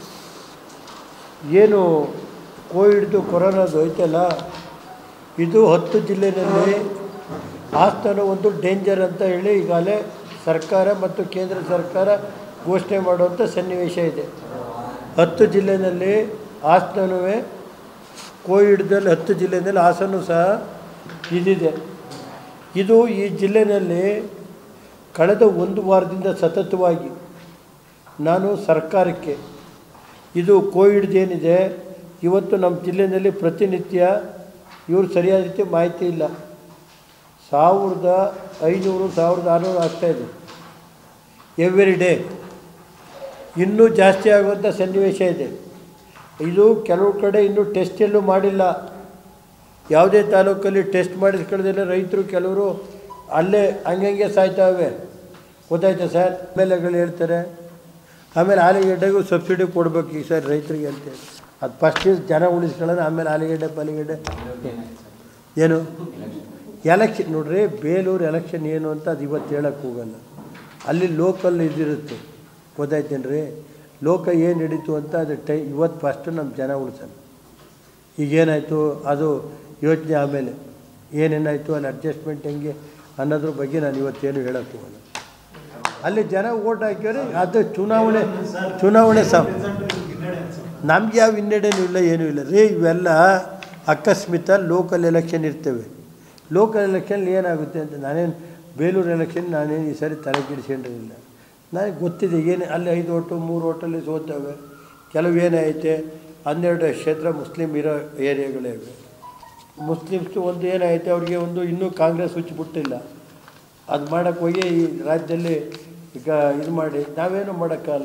ಏನು ಕೋವಿಡ್ದು ಕೊರೋನಾದು ಐತಲ್ಲ ಇದು ಹತ್ತು ಜಿಲ್ಲೆಯಲ್ಲಿ ಹಾಸನ ಒಂದು ಡೇಂಜರ್ ಅಂತ ಹೇಳಿ ಈಗಾಗಲೇ ಸರ್ಕಾರ ಮತ್ತು ಕೇಂದ್ರ ಸರ್ಕಾರ ಘೋಷಣೆ ಮಾಡುವಂಥ ಸನ್ನಿವೇಶ ಇದೆ ಹತ್ತು ಜಿಲ್ಲೆಯಲ್ಲಿ ಹಾಸನವೇ ಕೋವಿಡ್ದಲ್ಲಿ ಹತ್ತು ಜಿಲ್ಲೆಯಲ್ಲಿ ಹಾಸನ ಸಹ ಇದಿದೆ ಇದು ಈ ಜಿಲ್ಲೆಯಲ್ಲಿ ಕಳೆದ ಒಂದು ವಾರದಿಂದ ಸತತವಾಗಿ ನಾನು ಸರ್ಕಾರಕ್ಕೆ ಇದು ಕೋವಿಡ್ದೇನಿದೆ ಇವತ್ತು ನಮ್ಮ ಜಿಲ್ಲೆಯಲ್ಲಿ ಪ್ರತಿನಿತ್ಯ ಇವರು ಸರಿಯಾದ ರೀತಿ ಮಾಹಿತಿ ಇಲ್ಲ ಸಾವಿರದ ಐನೂರು ಸಾವಿರದ ಆರುನೂರು ಆಗ್ತಾಯಿದೆ ಎವ್ರಿ ಡೇ ಇನ್ನೂ ಜಾಸ್ತಿ ಆಗುವಂಥ ಸನ್ನಿವೇಶ ಇದೆ ಇದು ಕೆಲವು ಕಡೆ ಇನ್ನೂ ಟೆಸ್ಟ್ ಎಲ್ಲೂ ಮಾಡಿಲ್ಲ ಯಾವುದೇ ತಾಲೂಕಲ್ಲಿ ಟೆಸ್ಟ್ ಮಾಡಿಸ್ಕೊಳ್ಳೋದಿಲ್ಲ ರೈತರು ಕೆಲವರು ಅಲ್ಲೇ ಹಂಗಂಗೆ ಸಾಯ್ತಾವೆ ಗೊತ್ತಾಯ್ತಾ ಸರ್ ಎಮ್ ಎಲ್ ಹೇಳ್ತಾರೆ ಆಮೇಲೆ ಆಲೂಗೆಡ್ಡೆಗೂ ಸಬ್ಸಿಡಿ ಕೊಡ್ಬೇಕು ಈಗ ಸರ್ ರೈತರಿಗೆ ಅಂತೇಳಿ ಅದು ಫಸ್ಟ್ ಜನ ಉಳಿಸ್ಕೊಳ್ಳೋದು ಆಮೇಲೆ ಆಲೂಗೆಡ್ಡೆ ಪಾಲಿಗೆಡ್ಡೆ ಏನು ಎಲೆಕ್ಷನ್ ನೋಡ್ರಿ ಬೇಲೂರು ಎಲೆಕ್ಷನ್ ಏನು ಅಂತ ಅದು ಇವತ್ತು ಹೇಳಕ್ಕೆ ಹೋಗಲ್ಲ ಅಲ್ಲಿ ಲೋಕಲ್ ಇದಿರುತ್ತೆ ಗೊತ್ತಾಯ್ತೇನ್ರಿ ಲೋಕ ಏನು ನಡೀತು ಅಂತ ಅದು ಟೈ ಇವತ್ತು ಫಸ್ಟು ನಮ್ಮ ಜನ ಉಳಿಸಲ್ಲ ಈಗೇನಾಯಿತು ಅದು ಯೋಚನೆ ಆಮೇಲೆ ಏನೇನಾಯಿತು ಅಲ್ಲಿ ಅಡ್ಜಸ್ಟ್ಮೆಂಟ್ ಹೆಂಗೆ ಅನ್ನೋದ್ರ ಬಗ್ಗೆ ನಾನು ಇವತ್ತೇನು ಹೇಳಕ್ಕೆ ಹೋಗಲ್ಲ ಅಲ್ಲಿ ಜನ ಓಟ್ ಹಾಕಿದ್ರೆ ಅದು ಚುನಾವಣೆ ಚುನಾವಣೆ ಸ ನಮ್ಗೆ ಯಾವ ಹಿನ್ನಡೆನೂ ಇಲ್ಲ ಏನೂ ಇಲ್ಲ ರೀ ಇವೆಲ್ಲ ಅಕಸ್ಮಿತ ಲೋಕಲ್ ಎಲೆಕ್ಷನ್ ಇರ್ತೇವೆ ಲೋಕಲ್ ಎಲೆಕ್ಷನ್ ಏನಾಗುತ್ತೆ ಅಂತ ನಾನೇನು ಬೇಲೂರು ಎಲೆಕ್ಷನ್ ನಾನೇನು ಈ ಸರಿ ತಲೆ ಕೆಡಿಸ್ಕೊಂಡಿರಲಿಲ್ಲ ನನಗೆ ಗೊತ್ತಿದೆ ಏನು ಅಲ್ಲಿ ಐದು ಓಟು ಮೂರು ಓಟಲ್ಲಿ ಸೋತವೆ ಕೆಲವು ಏನೈತೆ ಹನ್ನೆರಡು ಕ್ಷೇತ್ರ ಮುಸ್ಲಿಮ್ ಇರೋ ಏರಿಯಾಗಳೇ ಇವೆ ಮುಸ್ಲಿಮ್ಸು ಒಂದು ಏನೈತೆ ಅವ್ರಿಗೆ ಒಂದು ಇನ್ನೂ ಕಾಂಗ್ರೆಸ್ ಹುಚ್ಚಿಬಿಟ್ಟಿಲ್ಲ ಅದು ಮಾಡೋಕ್ಕೆ ಹೋಗಿ ಈ ರಾಜ್ಯದಲ್ಲಿ ಈಗ ಇದು ಮಾಡಿ ನಾವೇನು ಮಾಡೋಕ್ಕಾಗಲ್ಲ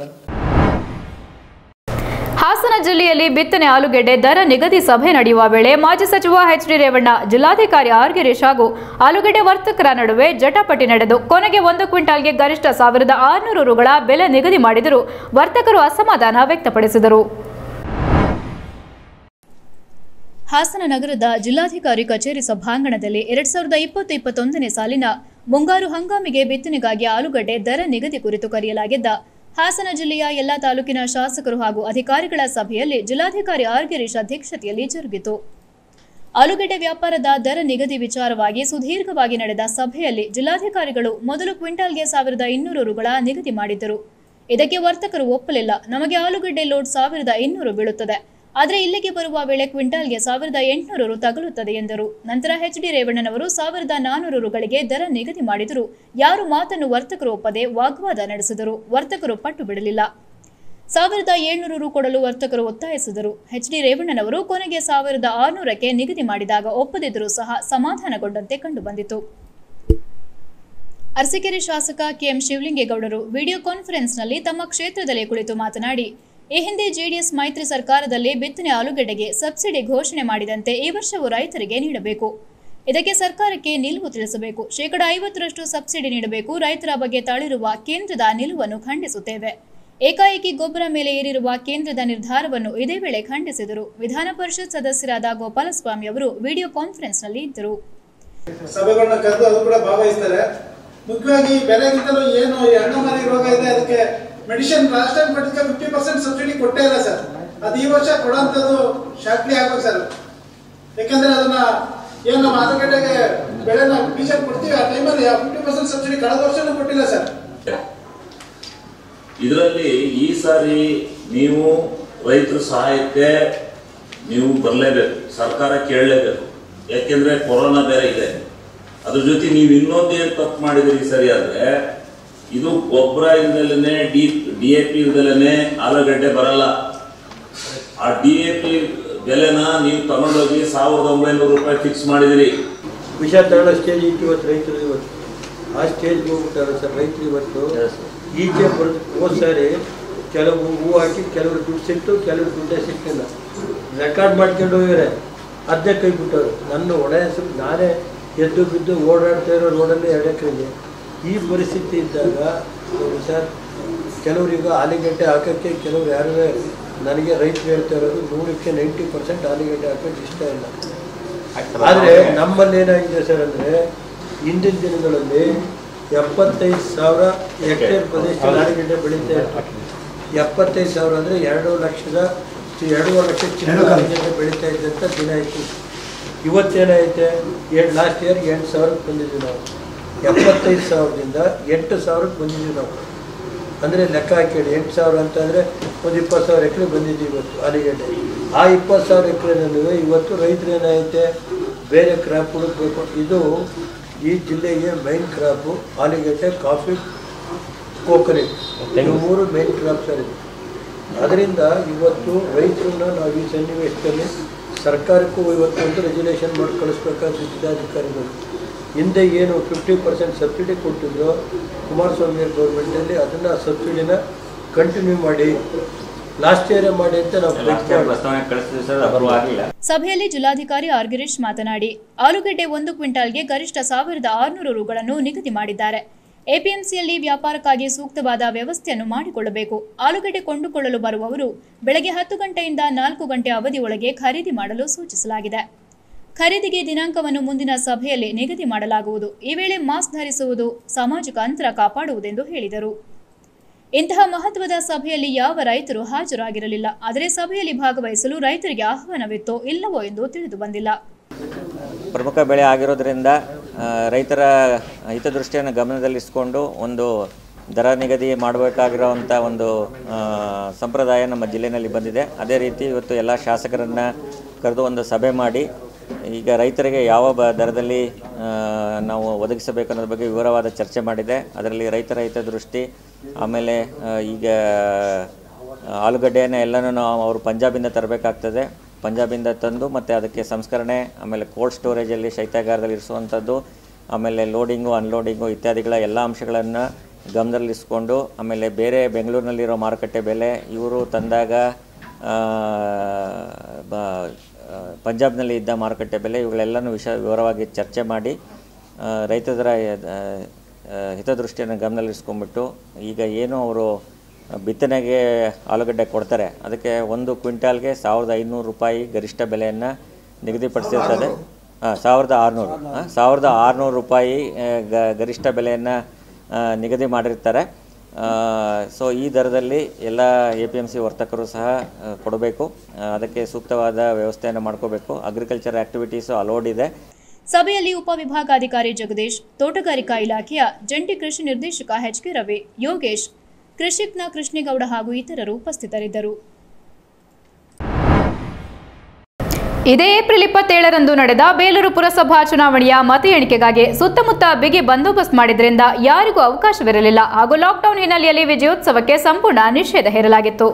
ಹಾಸನ ಜಿಲ್ಲೆಯಲ್ಲಿ ಬಿತ್ತನೆ ಆಲೂಗೆಡ್ಡೆ ದರ ನಿಗದಿ ಸಭೆ ನಡೆಯುವ ವೇಳೆ ಮಾಜಿ ಸಚಿವ ಎಚ್ ಡಿ ರೇವಣ್ಣ ಜಿಲ್ಲಾಧಿಕಾರಿ ಆರ್ ಗಿರೀಶ್ ಹಾಗೂ ಆಲೂಗೆಡ್ಡೆ ವರ್ತಕರ ನಡುವೆ ಜಟಾಪಟಿ ನಡೆದು ಕೊನೆಗೆ ಒಂದು ಕ್ವಿಂಟಾಲ್ಗೆ ಗರಿಷ್ಠ ಸಾವಿರದ ಆರುನೂರು ರುಗಳ ಬೆಲೆ ನಿಗದಿ ಮಾಡಿದರೂ ವರ್ತಕರು ಅಸಮಾಧಾನ ವ್ಯಕ್ತಪಡಿಸಿದರು ಹಾಸನ ನಗರದ ಜಿಲ್ಲಾಧಿಕಾರಿ ಕಚೇರಿ ಸಭಾಂಗಣದಲ್ಲಿ ಎರಡ್ ಸಾವಿರದ ಇಪ್ಪತ್ತು ಇಪ್ಪತ್ತೊಂದನೇ ಸಾಲಿನ ಮುಂಗಾರು ಹಂಗಾಮಿಗೆ ಬಿತ್ತನೆಗಾಗಿ ಆಲೂಗಡ್ಡೆ ದರ ನಿಗದಿ ಕುರಿತು ಕರೆಯಲಾಗಿದ್ದ ಹಾಸನ ಜಿಲ್ಲೆಯ ಎಲ್ಲ ತಾಲೂಕಿನ ಶಾಸಕರು ಹಾಗೂ ಅಧಿಕಾರಿಗಳ ಸಭೆಯಲ್ಲಿ ಜಿಲ್ಲಾಧಿಕಾರಿ ಆರ್ ಗಿರೀಶ್ ಅಧ್ಯಕ್ಷತೆಯಲ್ಲಿ ಜರುಗಿತು ಆಲೂಗೆಡ್ಡೆ ವ್ಯಾಪಾರದ ದರ ನಿಗದಿ ವಿಚಾರವಾಗಿ ಸುದೀರ್ಘವಾಗಿ ನಡೆದ ಸಭೆಯಲ್ಲಿ ಜಿಲ್ಲಾಧಿಕಾರಿಗಳು ಮೊದಲು ಕ್ವಿಂಟಾಲ್ಗೆ ಸಾವಿರದ ಇನ್ನೂರು ರುಗಳ ನಿಗದಿ ಮಾಡಿದ್ದರು ಇದಕ್ಕೆ ವರ್ತಕರು ಒಪ್ಪಲಿಲ್ಲ ನಮಗೆ ಆಲೂಗಡ್ಡೆ ಲೋಡ್ ಸಾವಿರದ ಇನ್ನೂರು ಬೀಳುತ್ತದೆ ಆದರೆ ಇಲ್ಲಿಗೆ ಬರುವ ವೇಳೆ ಕ್ವಿಂಟಾಲ್ಗೆ ಸಾವಿರದ ಎಂಟುನೂರು ರು ತಗಲುತ್ತದೆ ಎಂದರು ನಂತರ ಎಚ್ ಡಿ ರೇವಣ್ಣನವರು ಸಾವಿರದ ನಾನೂರು ರುಗಳಿಗೆ ದರ ನಿಗದಿ ಮಾಡಿದರು ಯಾರು ಮಾತನ್ನು ವರ್ತಕರು ಒಪ್ಪದೆ ವಾಗ್ವಾದ ನಡೆಸಿದರು ವರ್ತಕರು ಪಟ್ಟು ಬಿಡಲಿಲ್ಲ ಸಾವಿರದ ಏಳ್ನೂರು ರು ಕೊಡಲು ವರ್ತಕರು ಒತ್ತಾಯಿಸಿದರು ಎಚ್ ಡಿ ರೇವಣ್ಣನವರು ಕೊನೆಗೆ ಸಾವಿರದ ಆರುನೂರಕ್ಕೆ ನಿಗದಿ ಮಾಡಿದಾಗ ಒಪ್ಪದಿದ್ದರೂ ಸಹ ಸಮಾಧಾನಗೊಂಡಂತೆ ಕಂಡುಬಂದಿತು ಅರಸೀಕೆರೆ ಶಾಸಕ ಕೆಎಂ ಶಿವಲಿಂಗೇಗೌಡರು ವಿಡಿಯೋ ಕಾನ್ಫರೆನ್ಸ್ನಲ್ಲಿ ತಮ್ಮ ಕ್ಷೇತ್ರದಲ್ಲಿ ಕುಳಿತು ಮಾತನಾಡಿ ಈ ಹಿಂದೆ ಜೆಡಿಎಸ್ ಮೈತ್ರಿ ಸರ್ಕಾರದಲ್ಲಿ ಬಿತ್ತನೆ ಆಲೂಗೆಡ್ಡೆಗೆ ಸಬ್ಸಿಡಿ ಘೋಷಣೆ ಮಾಡಿದಂತೆ ಈ ವರ್ಷವೂ ರೈತರಿಗೆ ನೀಡಬೇಕು ಇದಕ್ಕೆ ಸರ್ಕಾರಕ್ಕೆ ನಿಲುವು ತಿಳಿಸಬೇಕು ಶೇಕಡ ಐವತ್ತರಷ್ಟು ಸಬ್ಸಿಡಿ ನೀಡಬೇಕು ರೈತರ ಬಗ್ಗೆ ತಾಳಿರುವ ಕೇಂದ್ರದ ನಿಲುವನ್ನು ಖಂಡಿಸುತ್ತೇವೆ ಏಕಾಏಕಿ ಗೊಬ್ಬರ ಮೇಲೆ ಏರಿರುವ ಕೇಂದ್ರದ ನಿರ್ಧಾರವನ್ನು ಇದೇ ವೇಳೆ ಖಂಡಿಸಿದರು ವಿಧಾನ ಪರಿಷತ್ ಸದಸ್ಯರಾದ ಗೋಪಾಲಸ್ವಾಮಿ ಅವರು ವಿಡಿಯೋ ಕಾನ್ಫರೆನ್ಸ್ನಲ್ಲಿ ಇದ್ದರು ಸಭೆಗಳನ್ನ ಕರೆದು ಅದು ಕೂಡ ಭಾಗವಹಿಸ್ತಾರೆ ಮುಖ್ಯವಾಗಿ ಬೆಲೆಗಿಂತಲೂ ಏನು ಈ ಅಂಗಮಾರಿ ರೋಗ ಇದೆ ಅದಕ್ಕೆ ಮೆಡಿಸಿನ್ ಲಾಸ್ಟ್ ಟೈಮ್ ಕೊಟ್ಟಿದ್ದೆ ಫಿಫ್ಟಿ ಪರ್ಸೆಂಟ್ ಸಬ್ಸಿಡಿ ಕೊಟ್ಟೇ ಇಲ್ಲ ಸರ್ ಅದು ಈ ವರ್ಷ ಕೊಡೋಂಥದ್ದು ಶಾಕ್ಲಿ ಆಗ್ಬೇಕು ಸರ್ ಯಾಕಂದ್ರೆ ಅದನ್ನ ಏನು ನಮ್ಮ ಆಲೂಗಡ್ಡೆಗೆ ಬೆಳೆನ ಬೀಜ ಕೊಡ್ತೀವಿ ಆ ಟೈಮಲ್ಲಿ ಫಿಫ್ಟಿ ಪರ್ಸೆಂಟ್ ಸಬ್ಸಿಡಿ ಕಳೆದ ವರ್ಷನೂ ಕೊಟ್ಟಿಲ್ಲ ಸರ್ ಇದರಲ್ಲಿ ಈ ಸಾರಿ ನೀವು ರೈತರ ಸಹಾಯಕ್ಕೆ ನೀವು ಬರಲೇಬೇಕು ಸರ್ಕಾರ ಕೇಳಲೇಬೇಕು ಯಾಕೆಂದ್ರೆ ಕೊರೋನಾ ಬೇರೆ ಇದೆ ಅದ್ರ ಜೊತೆ ನೀವು ಇನ್ನೊಂದು ಏನು ತಪ್ಪು ಮಾಡಿದ್ರಿ ಸರಿ ಆದ್ರೆ ಇದು ಗೊಬ್ಬರ ಇಲ್ದಲೇ ಡಿ ಡಿ ಎ ಪಿ ಇಲ್ದಲೇ ಆಲೂಗಡ್ಡೆ ಬರಲ್ಲ ಆ ಡಿ ಎ ಪಿ ಬೆಲೆನ ನೀವು ತಗೊಂಡೋಗಿ ಸಾವಿರದ ಒಂಬೈನೂರು ರೂಪಾಯಿ ಫಿಕ್ಸ್ ಮಾಡಿದಿರಿ ವಿಷ ತಗೊಳ್ಳೋ ಸ್ಟೇಜ್ ಇತ್ತು ಇವತ್ತು ರೈತರು ಇವತ್ತು ಆ ಸ್ಟೇಜ್ಗೆ ಹೋಗ್ಬಿಟ್ಟಾರೆ ಸರ್ ರೈತರು ಇವತ್ತು ಈಚೆ ಬರೋದು ಹೋದ್ ಸಾರಿ ಕೆಲವು ಹೂ ಹಾಕಿ ಕೆಲವರು ದುಡ್ಡು ಸಿಕ್ತು ಕೆಲವರು ದುಡ್ಡೇ ಸಿಕ್ಕಿಲ್ಲ ರೆಕಾರ್ಡ್ ಮಾಡ್ಕೊಂಡು ಹೋಗಿದ್ದಾರೆ ಅದನ್ನೇ ಕೈ ಬಿಟ್ಟವರು ನನ್ನ ಒಡೆ ಹೆಸರು ನಾನೇ ಎದ್ದು ಬಿದ್ದು ಓಡಾಡ್ತಾ ಇರೋ ರೋಡಲ್ಲಿ ಎರಡು ಎಕರೆಗೆ ಈ ಪರಿಸ್ಥಿತಿ ಇದ್ದಾಗ ನೋಡಿ ಸರ್ ಕೆಲವರು ಈಗ ಆಲಿಗಡ್ಡೆ ಹಾಕೋಕ್ಕೆ ಕೆಲವರು ಯಾರು ನನಗೆ ರೈತರು ಹೇಳ್ತಾ ಇರೋದು ನೂರಕ್ಕೆ ನೈಂಟಿ ಪರ್ಸೆಂಟ್ ಆಲಿಗಡ್ಡೆ ಹಾಕೋಕ್ಕೆ ಇಷ್ಟ ಇಲ್ಲ ಆದರೆ ನಮ್ಮಲ್ಲಿ ಏನಾಗಿದೆ ಸರ್ ಅಂದರೆ ಹಿಂದಿನ ದಿನಗಳಲ್ಲಿ ಎಪ್ಪತ್ತೈದು ಸಾವಿರ ಹೆಕ್ಟೇರ್ ಪ್ರದೇಶದಲ್ಲಿ ಆಲೂಗಡ್ಡೆ ಬೆಳೀತಾ ಇತ್ತು ಎಪ್ಪತ್ತೈದು ಸಾವಿರ ಅಂದರೆ ಎರಡು ಲಕ್ಷದ ಎರಡೂವರೆ ಲಕ್ಷ ಚಿನ್ನ ಆಲೂಗಡ್ಡೆ ಬೆಳೀತಾ ಇದ್ದಂಥ ದಿನ ಇತ್ತು ಇವತ್ತೇನೈತೆ ಎರಡು ಲಾಸ್ಟ್ ಇಯರ್ಗೆ ಎಂಟು ಸಾವಿರಕ್ಕೆ ಬಂದಿದ್ದೀವಿ ನಾವು ಎಪ್ಪತ್ತೈದು ಸಾವಿರದಿಂದ ಎಂಟು ಸಾವಿರಕ್ಕೆ ಬಂದಿದ್ದೀವಿ ನಾವು ಅಂದರೆ ಲೆಕ್ಕ ಹಾಕಿ ಎಂಟು ಸಾವಿರ ಅಂತಂದರೆ ಒಂದು ಇಪ್ಪತ್ತು ಸಾವಿರ ಎಕರೆ ಬಂದಿದ್ದೀವಿ ಇವತ್ತು ಆಲೂಗಡ್ಡೆ ಆ ಇಪ್ಪತ್ತು ಸಾವಿರ ಎಕರೆನಲ್ಲೂ ಇವತ್ತು ರೈತರು ಏನೈತೆ ಬೇರೆ ಕ್ರಾಪ್ ಹುಡುಕ್ಬೇಕು ಇದು ಈ ಜಿಲ್ಲೆಗೆ ಮೈನ್ ಕ್ರಾಪು ಆಲೂಗಡ್ಡೆ ಕಾಫಿ ಕೋಕೋನಟ್ ಇವು ಮೂರು ಮೈನ್ ಕ್ರಾಪ್ ಸರ್ ಇದು ಅದರಿಂದ ಇವತ್ತು ರೈತರನ್ನ ನಾವು ಈ ಸನ್ನಿವೇಶದಲ್ಲಿ ಸರ್ಕಾರಕ್ಕೂ ಇವತ್ತು ಒಂದು ರೆಗ್ಯುಲೇಷನ್ ಮಾಡಿ ಕಳಿಸ್ಬೇಕಾದ ಜಿಲ್ಲಾಧಿಕಾರಿಗಳು ಹಿಂದೆ ಏನು ಫಿಫ್ಟಿ ಪರ್ಸೆಂಟ್ ಸಬ್ಸಿಡಿ ಕೊಟ್ಟಿದ್ರು ಕುಮಾರಸ್ವಾಮಿ ಗೌರ್ಮೆಂಟಲ್ಲಿ ಅದನ್ನು ಸಬ್ಸಿಡಿನ ಕಂಟಿನ್ಯೂ ಮಾಡಿ ಲಾಸ್ಟ್ ಇಯರೇ ಮಾಡಿ ಅಂತ ನಾವು ಪ್ರಯತ್ನ ಸಭೆಯಲ್ಲಿ ಜಿಲ್ಲಾಧಿಕಾರಿ ಆರ್ ಗಿರೀಶ್ ಮಾತನಾಡಿ ಆಲೂಗಡ್ಡೆ ಒಂದು ಕ್ವಿಂಟಾಲ್ಗೆ ಗರಿಷ್ಠ ಸಾವಿರದ ಆರುನೂರು ರುಗಳನ್ನು ನಿಗದಿ ಮಾಡಿದ್ದಾರೆ ಎಪಿಎಂಸಿಯಲ್ಲಿ ವ್ಯಾಪಾರಕ್ಕಾಗಿ ಸೂಕ್ತವಾದ ವ್ಯವಸ್ಥೆಯನ್ನು ಮಾಡಿಕೊಳ್ಳಬೇಕು ಆಲೂಗಡ್ಡೆ ಕೊಂಡುಕೊಳ್ಳಲು ಬರುವವರು ಬೆಳಗ್ಗೆ ಹತ್ತು ಗಂಟೆಯಿಂದ ನಾಲ್ಕು ಗಂಟೆ ಅವಧಿಯೊಳಗೆ ಖರೀದಿ ಮಾಡಲು ಸೂಚಿಸಲಾಗಿದೆ ಖರೀದಿಗೆ ದಿನಾಂಕವನ್ನು ಮುಂದಿನ ಸಭೆಯಲ್ಲಿ ನಿಗದಿ ಮಾಡಲಾಗುವುದು ಈ ವೇಳೆ ಮಾಸ್ಕ್ ಧರಿಸುವುದು ಸಾಮಾಜಿಕ ಅಂತರ ಕಾಪಾಡುವುದೆಂದು ಹೇಳಿದರು ಇಂತಹ ಮಹತ್ವದ ಸಭೆಯಲ್ಲಿ ಯಾವ ರೈತರು ಹಾಜರಾಗಿರಲಿಲ್ಲ ಆದರೆ ಸಭೆಯಲ್ಲಿ ಭಾಗವಹಿಸಲು ರೈತರಿಗೆ ಆಹ್ವಾನವಿತ್ತೋ ಇಲ್ಲವೋ ಎಂದು ತಿಳಿದು ಬಂದಿಲ್ಲ ಪ್ರಮುಖ ಬೆಳೆ ಆಗಿರೋದ್ರಿಂದ ಆ, ರೈತರ ಹಿತದೃಷ್ಟಿಯನ್ನು ಗಮನದಲ್ಲಿರಿಸಿಕೊಂಡು ಒಂದು ದರ ನಿಗದಿ ಮಾಡಬೇಕಾಗಿರೋವಂಥ ಒಂದು ಆ, ಸಂಪ್ರದಾಯ ನಮ್ಮ ಜಿಲ್ಲೆಯಲ್ಲಿ ಬಂದಿದೆ ಅದೇ ರೀತಿ ಇವತ್ತು ಎಲ್ಲ ಶಾಸಕರನ್ನು ಕರೆದು ಒಂದು ಸಭೆ ಮಾಡಿ ಈಗ ರೈತರಿಗೆ ಯಾವ ಬ ದರದಲ್ಲಿ ಆ, ನಾವು ಒದಗಿಸಬೇಕು ಅನ್ನೋದ್ರ ಬಗ್ಗೆ ವಿವರವಾದ ಚರ್ಚೆ ಮಾಡಿದೆ ಅದರಲ್ಲಿ ರೈತರ ಹಿತದೃಷ್ಟಿ ಆಮೇಲೆ ಆ, ಈಗ ಆಲೂಗಡ್ಡೆಯನ್ನು ಎಲ್ಲನೂ ನಾವು ಅವರು ಪಂಜಾಬಿಂದ ತರಬೇಕಾಗ್ತದೆ ಪಂಜಾಬಿಂದ ತಂದು ಮತ್ತು ಅದಕ್ಕೆ ಸಂಸ್ಕರಣೆ ಆಮೇಲೆ ಕೋಲ್ಡ್ ಸ್ಟೋರೇಜಲ್ಲಿ ಶೈತ್ಯಾಗಾರದಲ್ಲಿ ಇರಿಸುವಂಥದ್ದು ಆಮೇಲೆ ಲೋಡಿಂಗು ಅನ್ಲೋಡಿಂಗು ಇತ್ಯಾದಿಗಳ ಎಲ್ಲ ಅಂಶಗಳನ್ನು ಗಮನದಲ್ಲಿರಿಸ್ಕೊಂಡು ಆಮೇಲೆ ಬೇರೆ ಬೆಂಗಳೂರಿನಲ್ಲಿರೋ ಮಾರುಕಟ್ಟೆ ಬೆಲೆ ಇವರು ತಂದಾಗ ಆ, ಬ ಆ, ಪಂಜಾಬ್ನಲ್ಲಿ ಇದ್ದ ಮಾರುಕಟ್ಟೆ ಬೆಲೆ ಇವುಗಳೆಲ್ಲನೂ ವಿಷ ವಿವರವಾಗಿ ಚರ್ಚೆ ಮಾಡಿ ಆ, ರೈತರ ಆ, ಆ, ಹಿತದೃಷ್ಟಿಯನ್ನು ಗಮನದಲ್ಲಿರಿಸ್ಕೊಂಡ್ಬಿಟ್ಟು ಈಗ ಏನು ಅವರು ಬಿತ್ತನೆಗೆ ಆಲೂಗಡ್ಡೆ ಕೊಡ್ತಾರೆ ಅದಕ್ಕೆ ಒಂದು ಕ್ವಿಂಟಾಲ್ಗೆ ಸಾವಿರದ ಐನೂರು ರೂಪಾಯಿ ಗರಿಷ್ಠ ಬೆಲೆಯನ್ನು ನಿಗದಿಪಡಿಸಿರ್ತದೆ ಹಾಂ ಸಾವಿರದ ಆರುನೂರು ಹಾಂ ಸಾವಿರದ ಆರುನೂರು ರೂಪಾಯಿ ಆ, ಗ ಗರಿಷ್ಠ ಬೆಲೆಯನ್ನು ನಿಗದಿ ಮಾಡಿರ್ತಾರೆ ಸೊ ಈ ದರದಲ್ಲಿ ಎಲ್ಲ ಎ ಪಿ ಎಮ್ ಸಿ ವರ್ತಕರು ಸಹ ಆ, ಕೊಡಬೇಕು ಆ, ಅದಕ್ಕೆ ಸೂಕ್ತವಾದ ವ್ಯವಸ್ಥೆಯನ್ನು ಮಾಡ್ಕೋಬೇಕು ಅಗ್ರಿಕಲ್ಚರ್ ಆ್ಯಕ್ಟಿವಿಟೀಸು ಅಲೋಡ್ ಇದೆ ಸಭೆಯಲ್ಲಿ ಉಪವಿಭಾಗಾಧಿಕಾರಿ ಜಗದೀಶ್ ತೋಟಗಾರಿಕಾ ಇಲಾಖೆಯ ಜಂಟಿ ಕೃಷಿ ನಿರ್ದೇಶಕ ಎಚ್ ಕೆ ರವಿ ಯೋಗೇಶ್ ಕೃಷಿಕ್ನ ಕೃಷ್ಣೇಗೌಡ ಹಾಗೂ ಇತರರು ಉಪಸ್ಥಿತರಿದ್ದರು ಇದೇ ಏಪ್ರಿಲ್ ಇಪ್ಪತ್ತೇಳರಂದು ನಡೆದ ಬೇಲೂರು ಪುರಸಭಾ ಚುನಾವಣೆಯ ಮತ ಎಣಿಕೆಗಾಗಿ ಸುತ್ತಮುತ್ತ ಬಿಗಿ ಬಂದೋಬಸ್ತ್ ಮಾಡಿದ್ರಿಂದ ಯಾರಿಗೂ ಅವಕಾಶವಿರಲಿಲ್ಲ ಹಾಗೂ ಲಾಕ್ಡೌನ್ ಹಿನ್ನೆಲೆಯಲ್ಲಿ ವಿಜಯೋತ್ಸವಕ್ಕೆ ಸಂಪೂರ್ಣ ನಿಷೇಧ ಹೇರಲಾಗಿತ್ತು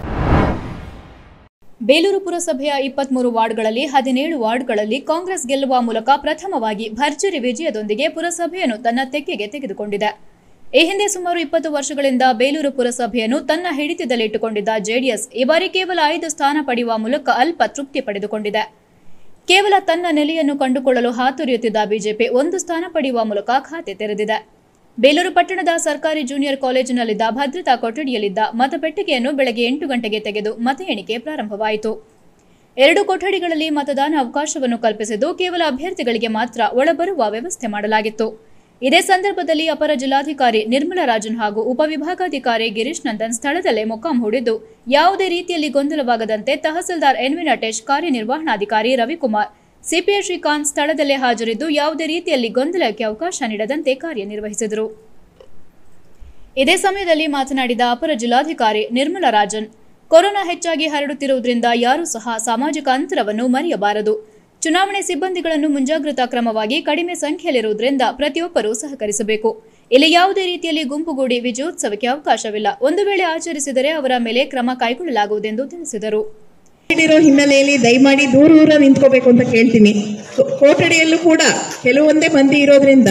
ಬೇಲೂರು ಪುರಸಭೆಯ ಇಪ್ಪತ್ಮೂರು ವಾರ್ಡ್ಗಳಲ್ಲಿ ಹದಿನೇಳು ವಾರ್ಡ್ಗಳಲ್ಲಿ ಕಾಂಗ್ರೆಸ್ ಗೆಲ್ಲುವ ಮೂಲಕ ಪ್ರಥಮವಾಗಿ ಭರ್ಜರಿ ವಿಜಯದೊಂದಿಗೆ ಪುರಸಭೆಯನ್ನು ತನ್ನ ತೆಕ್ಕೆಗೆ ತೆಗೆದುಕೊಂಡಿದೆ ಈ ಹಿಂದೆ ಸುಮಾರು ಇಪ್ಪತ್ತು ವರ್ಷಗಳಿಂದ ಬೇಲೂರು ಪುರಸಭೆಯನ್ನು ತನ್ನ ಹಿಡಿತದಲ್ಲಿಟ್ಟುಕೊಂಡಿದ್ದ ಜೆಡಿಎಸ್ ಈ ಬಾರಿ ಕೇವಲ ಐದು ಸ್ಥಾನ ಪಡೆಯುವ ಮೂಲಕ ಅಲ್ಪ ತೃಪ್ತಿ ಪಡೆದುಕೊಂಡಿದೆ ಕೇವಲ ತನ್ನ ನೆಲೆಯನ್ನು ಕಂಡುಕೊಳ್ಳಲು ಹಾತೊರೆಯುತ್ತಿದ್ದ ಬಿಜೆಪಿ ಒಂದು ಸ್ಥಾನ ಪಡೆಯುವ ಮೂಲಕ ಖಾತೆ ತೆರೆದಿದೆ ಬೇಲೂರು ಪಟ್ಟಣದ ಸರ್ಕಾರಿ ಜೂನಿಯರ್ ಕಾಲೇಜಿನಲ್ಲಿದ್ದ ಭದ್ರತಾ ಕೊಠಡಿಯಲ್ಲಿದ್ದ ಮತಪೆಟ್ಟಿಗೆಯನ್ನು ಬೆಳಗ್ಗೆ ಎಂಟು ಗಂಟೆಗೆ ತೆಗೆದು ಮತ ಎಣಿಕೆ ಪ್ರಾರಂಭವಾಯಿತು ಎರಡು ಕೊಠಡಿಗಳಲ್ಲಿ ಮತದಾನ ಅವಕಾಶವನ್ನು ಕಲ್ಪಿಸಿದ್ದು ಕೇವಲ ಅಭ್ಯರ್ಥಿಗಳಿಗೆ ಮಾತ್ರ ಒಳಬರುವ ವ್ಯವಸ್ಥೆ ಮಾಡಲಾಗಿತ್ತು ಇದೇ ಸಂದರ್ಭದಲ್ಲಿ ಅಪರ ಜಿಲ್ಲಾಧಿಕಾರಿ ನಿರ್ಮಲಾ ರಾಜನ್ ಹಾಗೂ ಉಪವಿಭಾಗಾಧಿಕಾರಿ ಗಿರೀಶ್ ನಂದನ್ ಸ್ಥಳದಲ್ಲೇ ಮೊಕ್ಕಾಂ ಹೂಡಿದ್ದು ಯಾವುದೇ ರೀತಿಯಲ್ಲಿ ಗೊಂದಲವಾಗದಂತೆ ತಹಸೀಲ್ದಾರ್ ಎನ್ ವಿ ನಟೇಶ್ ಕಾರ್ಯನಿರ್ವಹಣಾಧಿಕಾರಿ ರವಿಕುಮಾರ್ ಸಿಪಿಐ ಶ್ರೀಕಾಂತ್ ಸ್ಥಳದಲ್ಲೇ ಹಾಜರಿದ್ದು ಯಾವುದೇ ರೀತಿಯಲ್ಲಿ ಗೊಂದಲಕ್ಕೆ ಅವಕಾಶ ನೀಡದಂತೆ ಕಾರ್ಯನಿರ್ವಹಿಸಿದರು ಇದೇ ಸಮಯದಲ್ಲಿ ಮಾತನಾಡಿದ ಅಪರ ಜಿಲ್ಲಾಧಿಕಾರಿ ನಿರ್ಮಲಾ ರಾಜನ್ ಕೊರೋನಾ ಹೆಚ್ಚಾಗಿ ಹರಡುತ್ತಿರುವುದರಿಂದ ಯಾರೂ ಸಹ ಸಾಮಾಜಿಕ ಅಂತರವನ್ನು ಮರೆಯಬಾರದು ಚುನಾವಣೆ ಸಿಬ್ಬಂದಿಗಳನ್ನು ಮುಂಜಾಗ್ರತಾ ಕ್ರಮವಾಗಿ ಕಡಿಮೆ ಸಂಖ್ಯೆಯಲ್ಲಿರುವುದರಿಂದ ಪ್ರತಿಯೊಬ್ಬರೂ ಸಹಕರಿಸಬೇಕು ಇಲ್ಲಿ ಯಾವುದೇ ರೀತಿಯಲ್ಲಿ ಗುಂಪುಗೂಡಿ ವಿಜಯೋತ್ಸವಕ್ಕೆ ಅವಕಾಶವಿಲ್ಲ ಒಂದು ವೇಳೆ ಆಚರಿಸಿದರೆ ಅವರ ಮೇಲೆ ಕ್ರಮ ಕೈಗೊಳ್ಳಲಾಗುವುದೆಂದು ತಿಳಿಸಿದರು ಇರೋ ಹಿನ್ನೆಲೆಯಲ್ಲಿ ದಯಮಾಡಿ ದೂರ ದೂರ ನಿಂತ್ಕೋಬೇಕು ಅಂತ ಕೇಳ್ತೀನಿ ಕೋ- ಕೋಟಡಿಯಲ್ಲೂ ಕೂಡ ಕೆಲವೊಂದೇ ಮಂದಿ ಇರೋದ್ರಿಂದ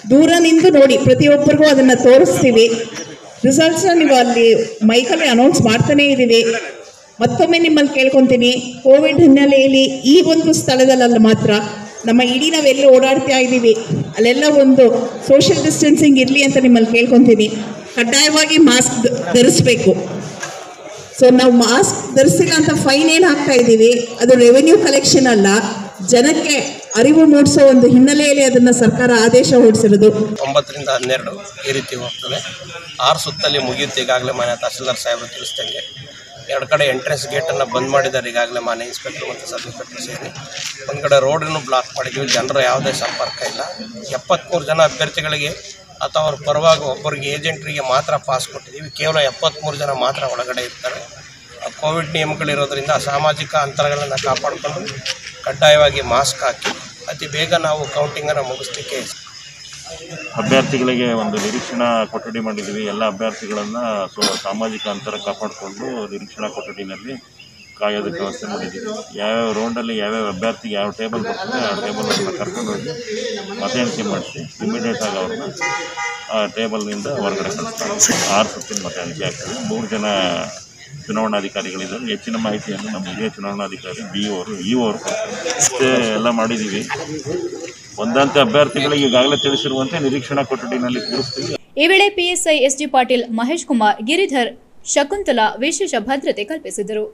ದೂರ ನಿಂತು ನೋಡಿ ಪ್ರತಿಯೊಬ್ಬರಿಗೂ ಅದನ್ನು ತೋರಿಸ್ತೀವಿ ರಿಸಲ್ಟ್ಸ್ನ ನೀವು ಅಲ್ಲಿ ಮೈಕಲ್ಲಿ ಅನೌನ್ಸ್ ಮಾಡ್ತಾನೇ ಇದ್ದೀವಿ ಮತ್ತೊಮ್ಮೆ ನಿಮ್ಮಲ್ಲಿ ಕೇಳ್ಕೊತೀನಿ ಕೋವಿಡ್ ಹಿನ್ನೆಲೆಯಲ್ಲಿ ಈ ಒಂದು ಸ್ಥಳದಲ್ಲ ಮಾತ್ರ ನಮ್ಮ ಇಡೀ ನಾವೆಲ್ಲಿ ಓಡಾಡ್ತಾ ಇದ್ದೀವಿ ಅಲ್ಲೆಲ್ಲ ಒಂದು ಸೋಷಿಯಲ್ ಡಿಸ್ಟೆನ್ಸಿಂಗ್ ಇರಲಿ ಅಂತ ನಿಮ್ಮಲ್ಲಿ ಕೇಳ್ಕೊತೀನಿ ಕಡ್ಡಾಯವಾಗಿ ಮಾಸ್ಕ್ ಧರಿಸ್ಬೇಕು ಸೊ ನಾವು ಮಾಸ್ಕ್ ಧರಿಸಿಲ್ಲ ಅಂತ ಫೈನ್ ಏನು ಹಾಕ್ತಾ ಇದ್ದೀವಿ ಅದು ರೆವೆನ್ಯೂ ಕಲೆಕ್ಷನ್ ಅಲ್ಲ ಜನಕ್ಕೆ ಅರಿವು ಮೂಡಿಸೋ ಒಂದು ಹಿನ್ನೆಲೆಯಲ್ಲಿ ಅದನ್ನ ಸರ್ಕಾರ ಆದೇಶ ಹೊರಡಿಸಿರೋದು ಒಂಬತ್ತರಿಂದ ಹನ್ನೆರಡು ಈ ರೀತಿ ಹೋಗ್ತದೆ ಆರು ಸುತ್ತಲ್ಲಿ ಮುಗಿಯುತ್ತೆ ಈಗಾಗಲೇ ಮನೆ ತಹಸೀಲ್ದಾರ್ ಸಾಹೇಬರು ತಿಳಿಸ್ದಂಗೆ ಎರಡು ಕಡೆ ಎಂಟ್ರೆನ್ಸ್ ಗೇಟನ್ನು ಬಂದ್ ಮಾಡಿದ್ದಾರೆ ಈಗಾಗಲೇ ಮನೆ ಇನ್ಸ್ಪೆಕ್ಟರ್ ಮತ್ತು ಸಬ್ ಇನ್ಸ್ಪೆಕ್ಟರ್ ಸೇರಿ ಒಂದು ಕಡೆ ರೋಡನ್ನು ಬ್ಲಾಕ್ ಮಾಡಿದ್ದೀವಿ ಜನರ ಯಾವುದೇ ಸಂಪರ್ಕ ಇಲ್ಲ ಎಪ್ಪತ್ತ್ಮೂರು ಜನ ಅಭ್ಯರ್ಥಿಗಳಿಗೆ ಅಥವಾ ಅವ್ರ ಪರವಾಗಿ ಒಬ್ಬರಿಗೆ ಏಜೆಂಟ್ರಿಗೆ ಮಾತ್ರ ಪಾಸ್ ಕೊಟ್ಟಿದ್ದೀವಿ ಕೇವಲ ಎಪ್ಪತ್ತ್ಮೂರು ಜನ ಮಾತ್ರ ಒಳಗಡೆ ಇರ್ತಾರೆ ಆ ಕೋವಿಡ್ ನಿಯಮಗಳಿರೋದ್ರಿಂದ ಸಾಮಾಜಿಕ ಅಂತರಗಳನ್ನು ಕಾಪಾಡಿಕೊಂಡು ಕಡ್ಡಾಯವಾಗಿ ಮಾಸ್ಕ್ ಹಾಕಿ ಅತಿ ಬೇಗ ನಾವು ಕೌಂಟಿಂಗನ್ನು ಮುಗಿಸ್ಲಿಕ್ಕೆ ಅಭ್ಯರ್ಥಿಗಳಿಗೆ ಒಂದು ನಿರೀಕ್ಷಣಾ ಕೊಠಡಿ ಮಾಡಿದ್ದೀವಿ ಎಲ್ಲ ಅಭ್ಯರ್ಥಿಗಳನ್ನು ಸೊ ಸಾಮಾಜಿಕ ಅಂತರ ಕಾಪಾಡಿಕೊಂಡು ನಿರೀಕ್ಷಣಾ ಕೊಠಡಿನಲ್ಲಿ ಕಾಯೋದಕ್ಕೆ ವ್ಯವಸ್ಥೆ ಮಾಡಿದ್ದೀವಿ ಯಾವ್ಯಾವ ರೌಂಡಲ್ಲಿ ಯಾವ್ಯಾವ ಅಭ್ಯರ್ಥಿಗೆ ಯಾವ ಟೇಬಲ್ ಬರ್ತದೆ ಆ ಟೇಬಲನ್ನು ಕರ್ಕೊಂಡು ಹೋಗಿ ಮತ ಎಣಿಕೆ ಮಾಡಿಸಿ ಇಮಿಡಿಯೇಟಾಗಿ ಅವ್ರನ್ನ ಆ ಟೇಬಲ್ನಿಂದ ಹೊರಗಡೆ ಕಳಿಸ್ತಾರೆ ಆರು ಸುತ್ತಿನ ಮತ ಎಣಿಕೆ ಆಗ್ತದೆ ಮೂರು ಜನ ಚುನಾವಣಾಧಿಕಾರಿಗಳಿದ್ದಾರೆ ಹೆಚ್ಚಿನ ಮಾಹಿತಿಯನ್ನು ನಮ್ಮ ಹಿರಿಯ ಚುನಾವಣಾಧಿಕಾರಿ ಬಿ ಅವರು ಇ ಅವರು ಕೊಡ್ತಾರೆ ಇಷ್ಟೇ ಎಲ್ಲ ಮಾಡಿದ್ದೀವಿ ಒಂದಂತೆ ಅಭ್ಯರ್ಥಿಗಳಿಗೆ ಈಗಾಗಲೇ ತಿಳಿಸಿರುವಂತೆ ನಿರೀಕ್ಷಣಾ ಕೊಠಡಿನಲ್ಲಿ ಕೂರಿಸ್ತೀವಿ ಈ ವೇಳೆ ಪಿಎಸ್ಐ ಎಸ್ಡಿ ಪಾಟೀಲ್ ಮಹೇಶ್ ಕುಮಾರ್ ಗಿರಿಧರ್ ಶಕುಂತಲಾ ವಿಶೇಷ ಭದ್ರತೆ ಕಲ್ಪಿಸಿದರು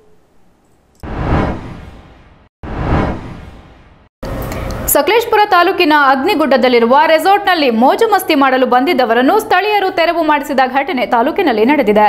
ಸಕಲೇಶ್ಪುರ ತಾಲೂಕಿನ ಅಗ್ನಿಗುಡ್ಡದಲ್ಲಿರುವ ರೆಸಾರ್ಟ್ನಲ್ಲಿ ಮೋಜು ಮಸ್ತಿ ಮಾಡಲು ಬಂದಿದ್ದವರನ್ನು ಸ್ಥಳೀಯರು ತೆರವು ಮಾಡಿಸಿದ ಘಟನೆ ತಾಲೂಕಿನಲ್ಲಿ ನಡೆದಿದೆ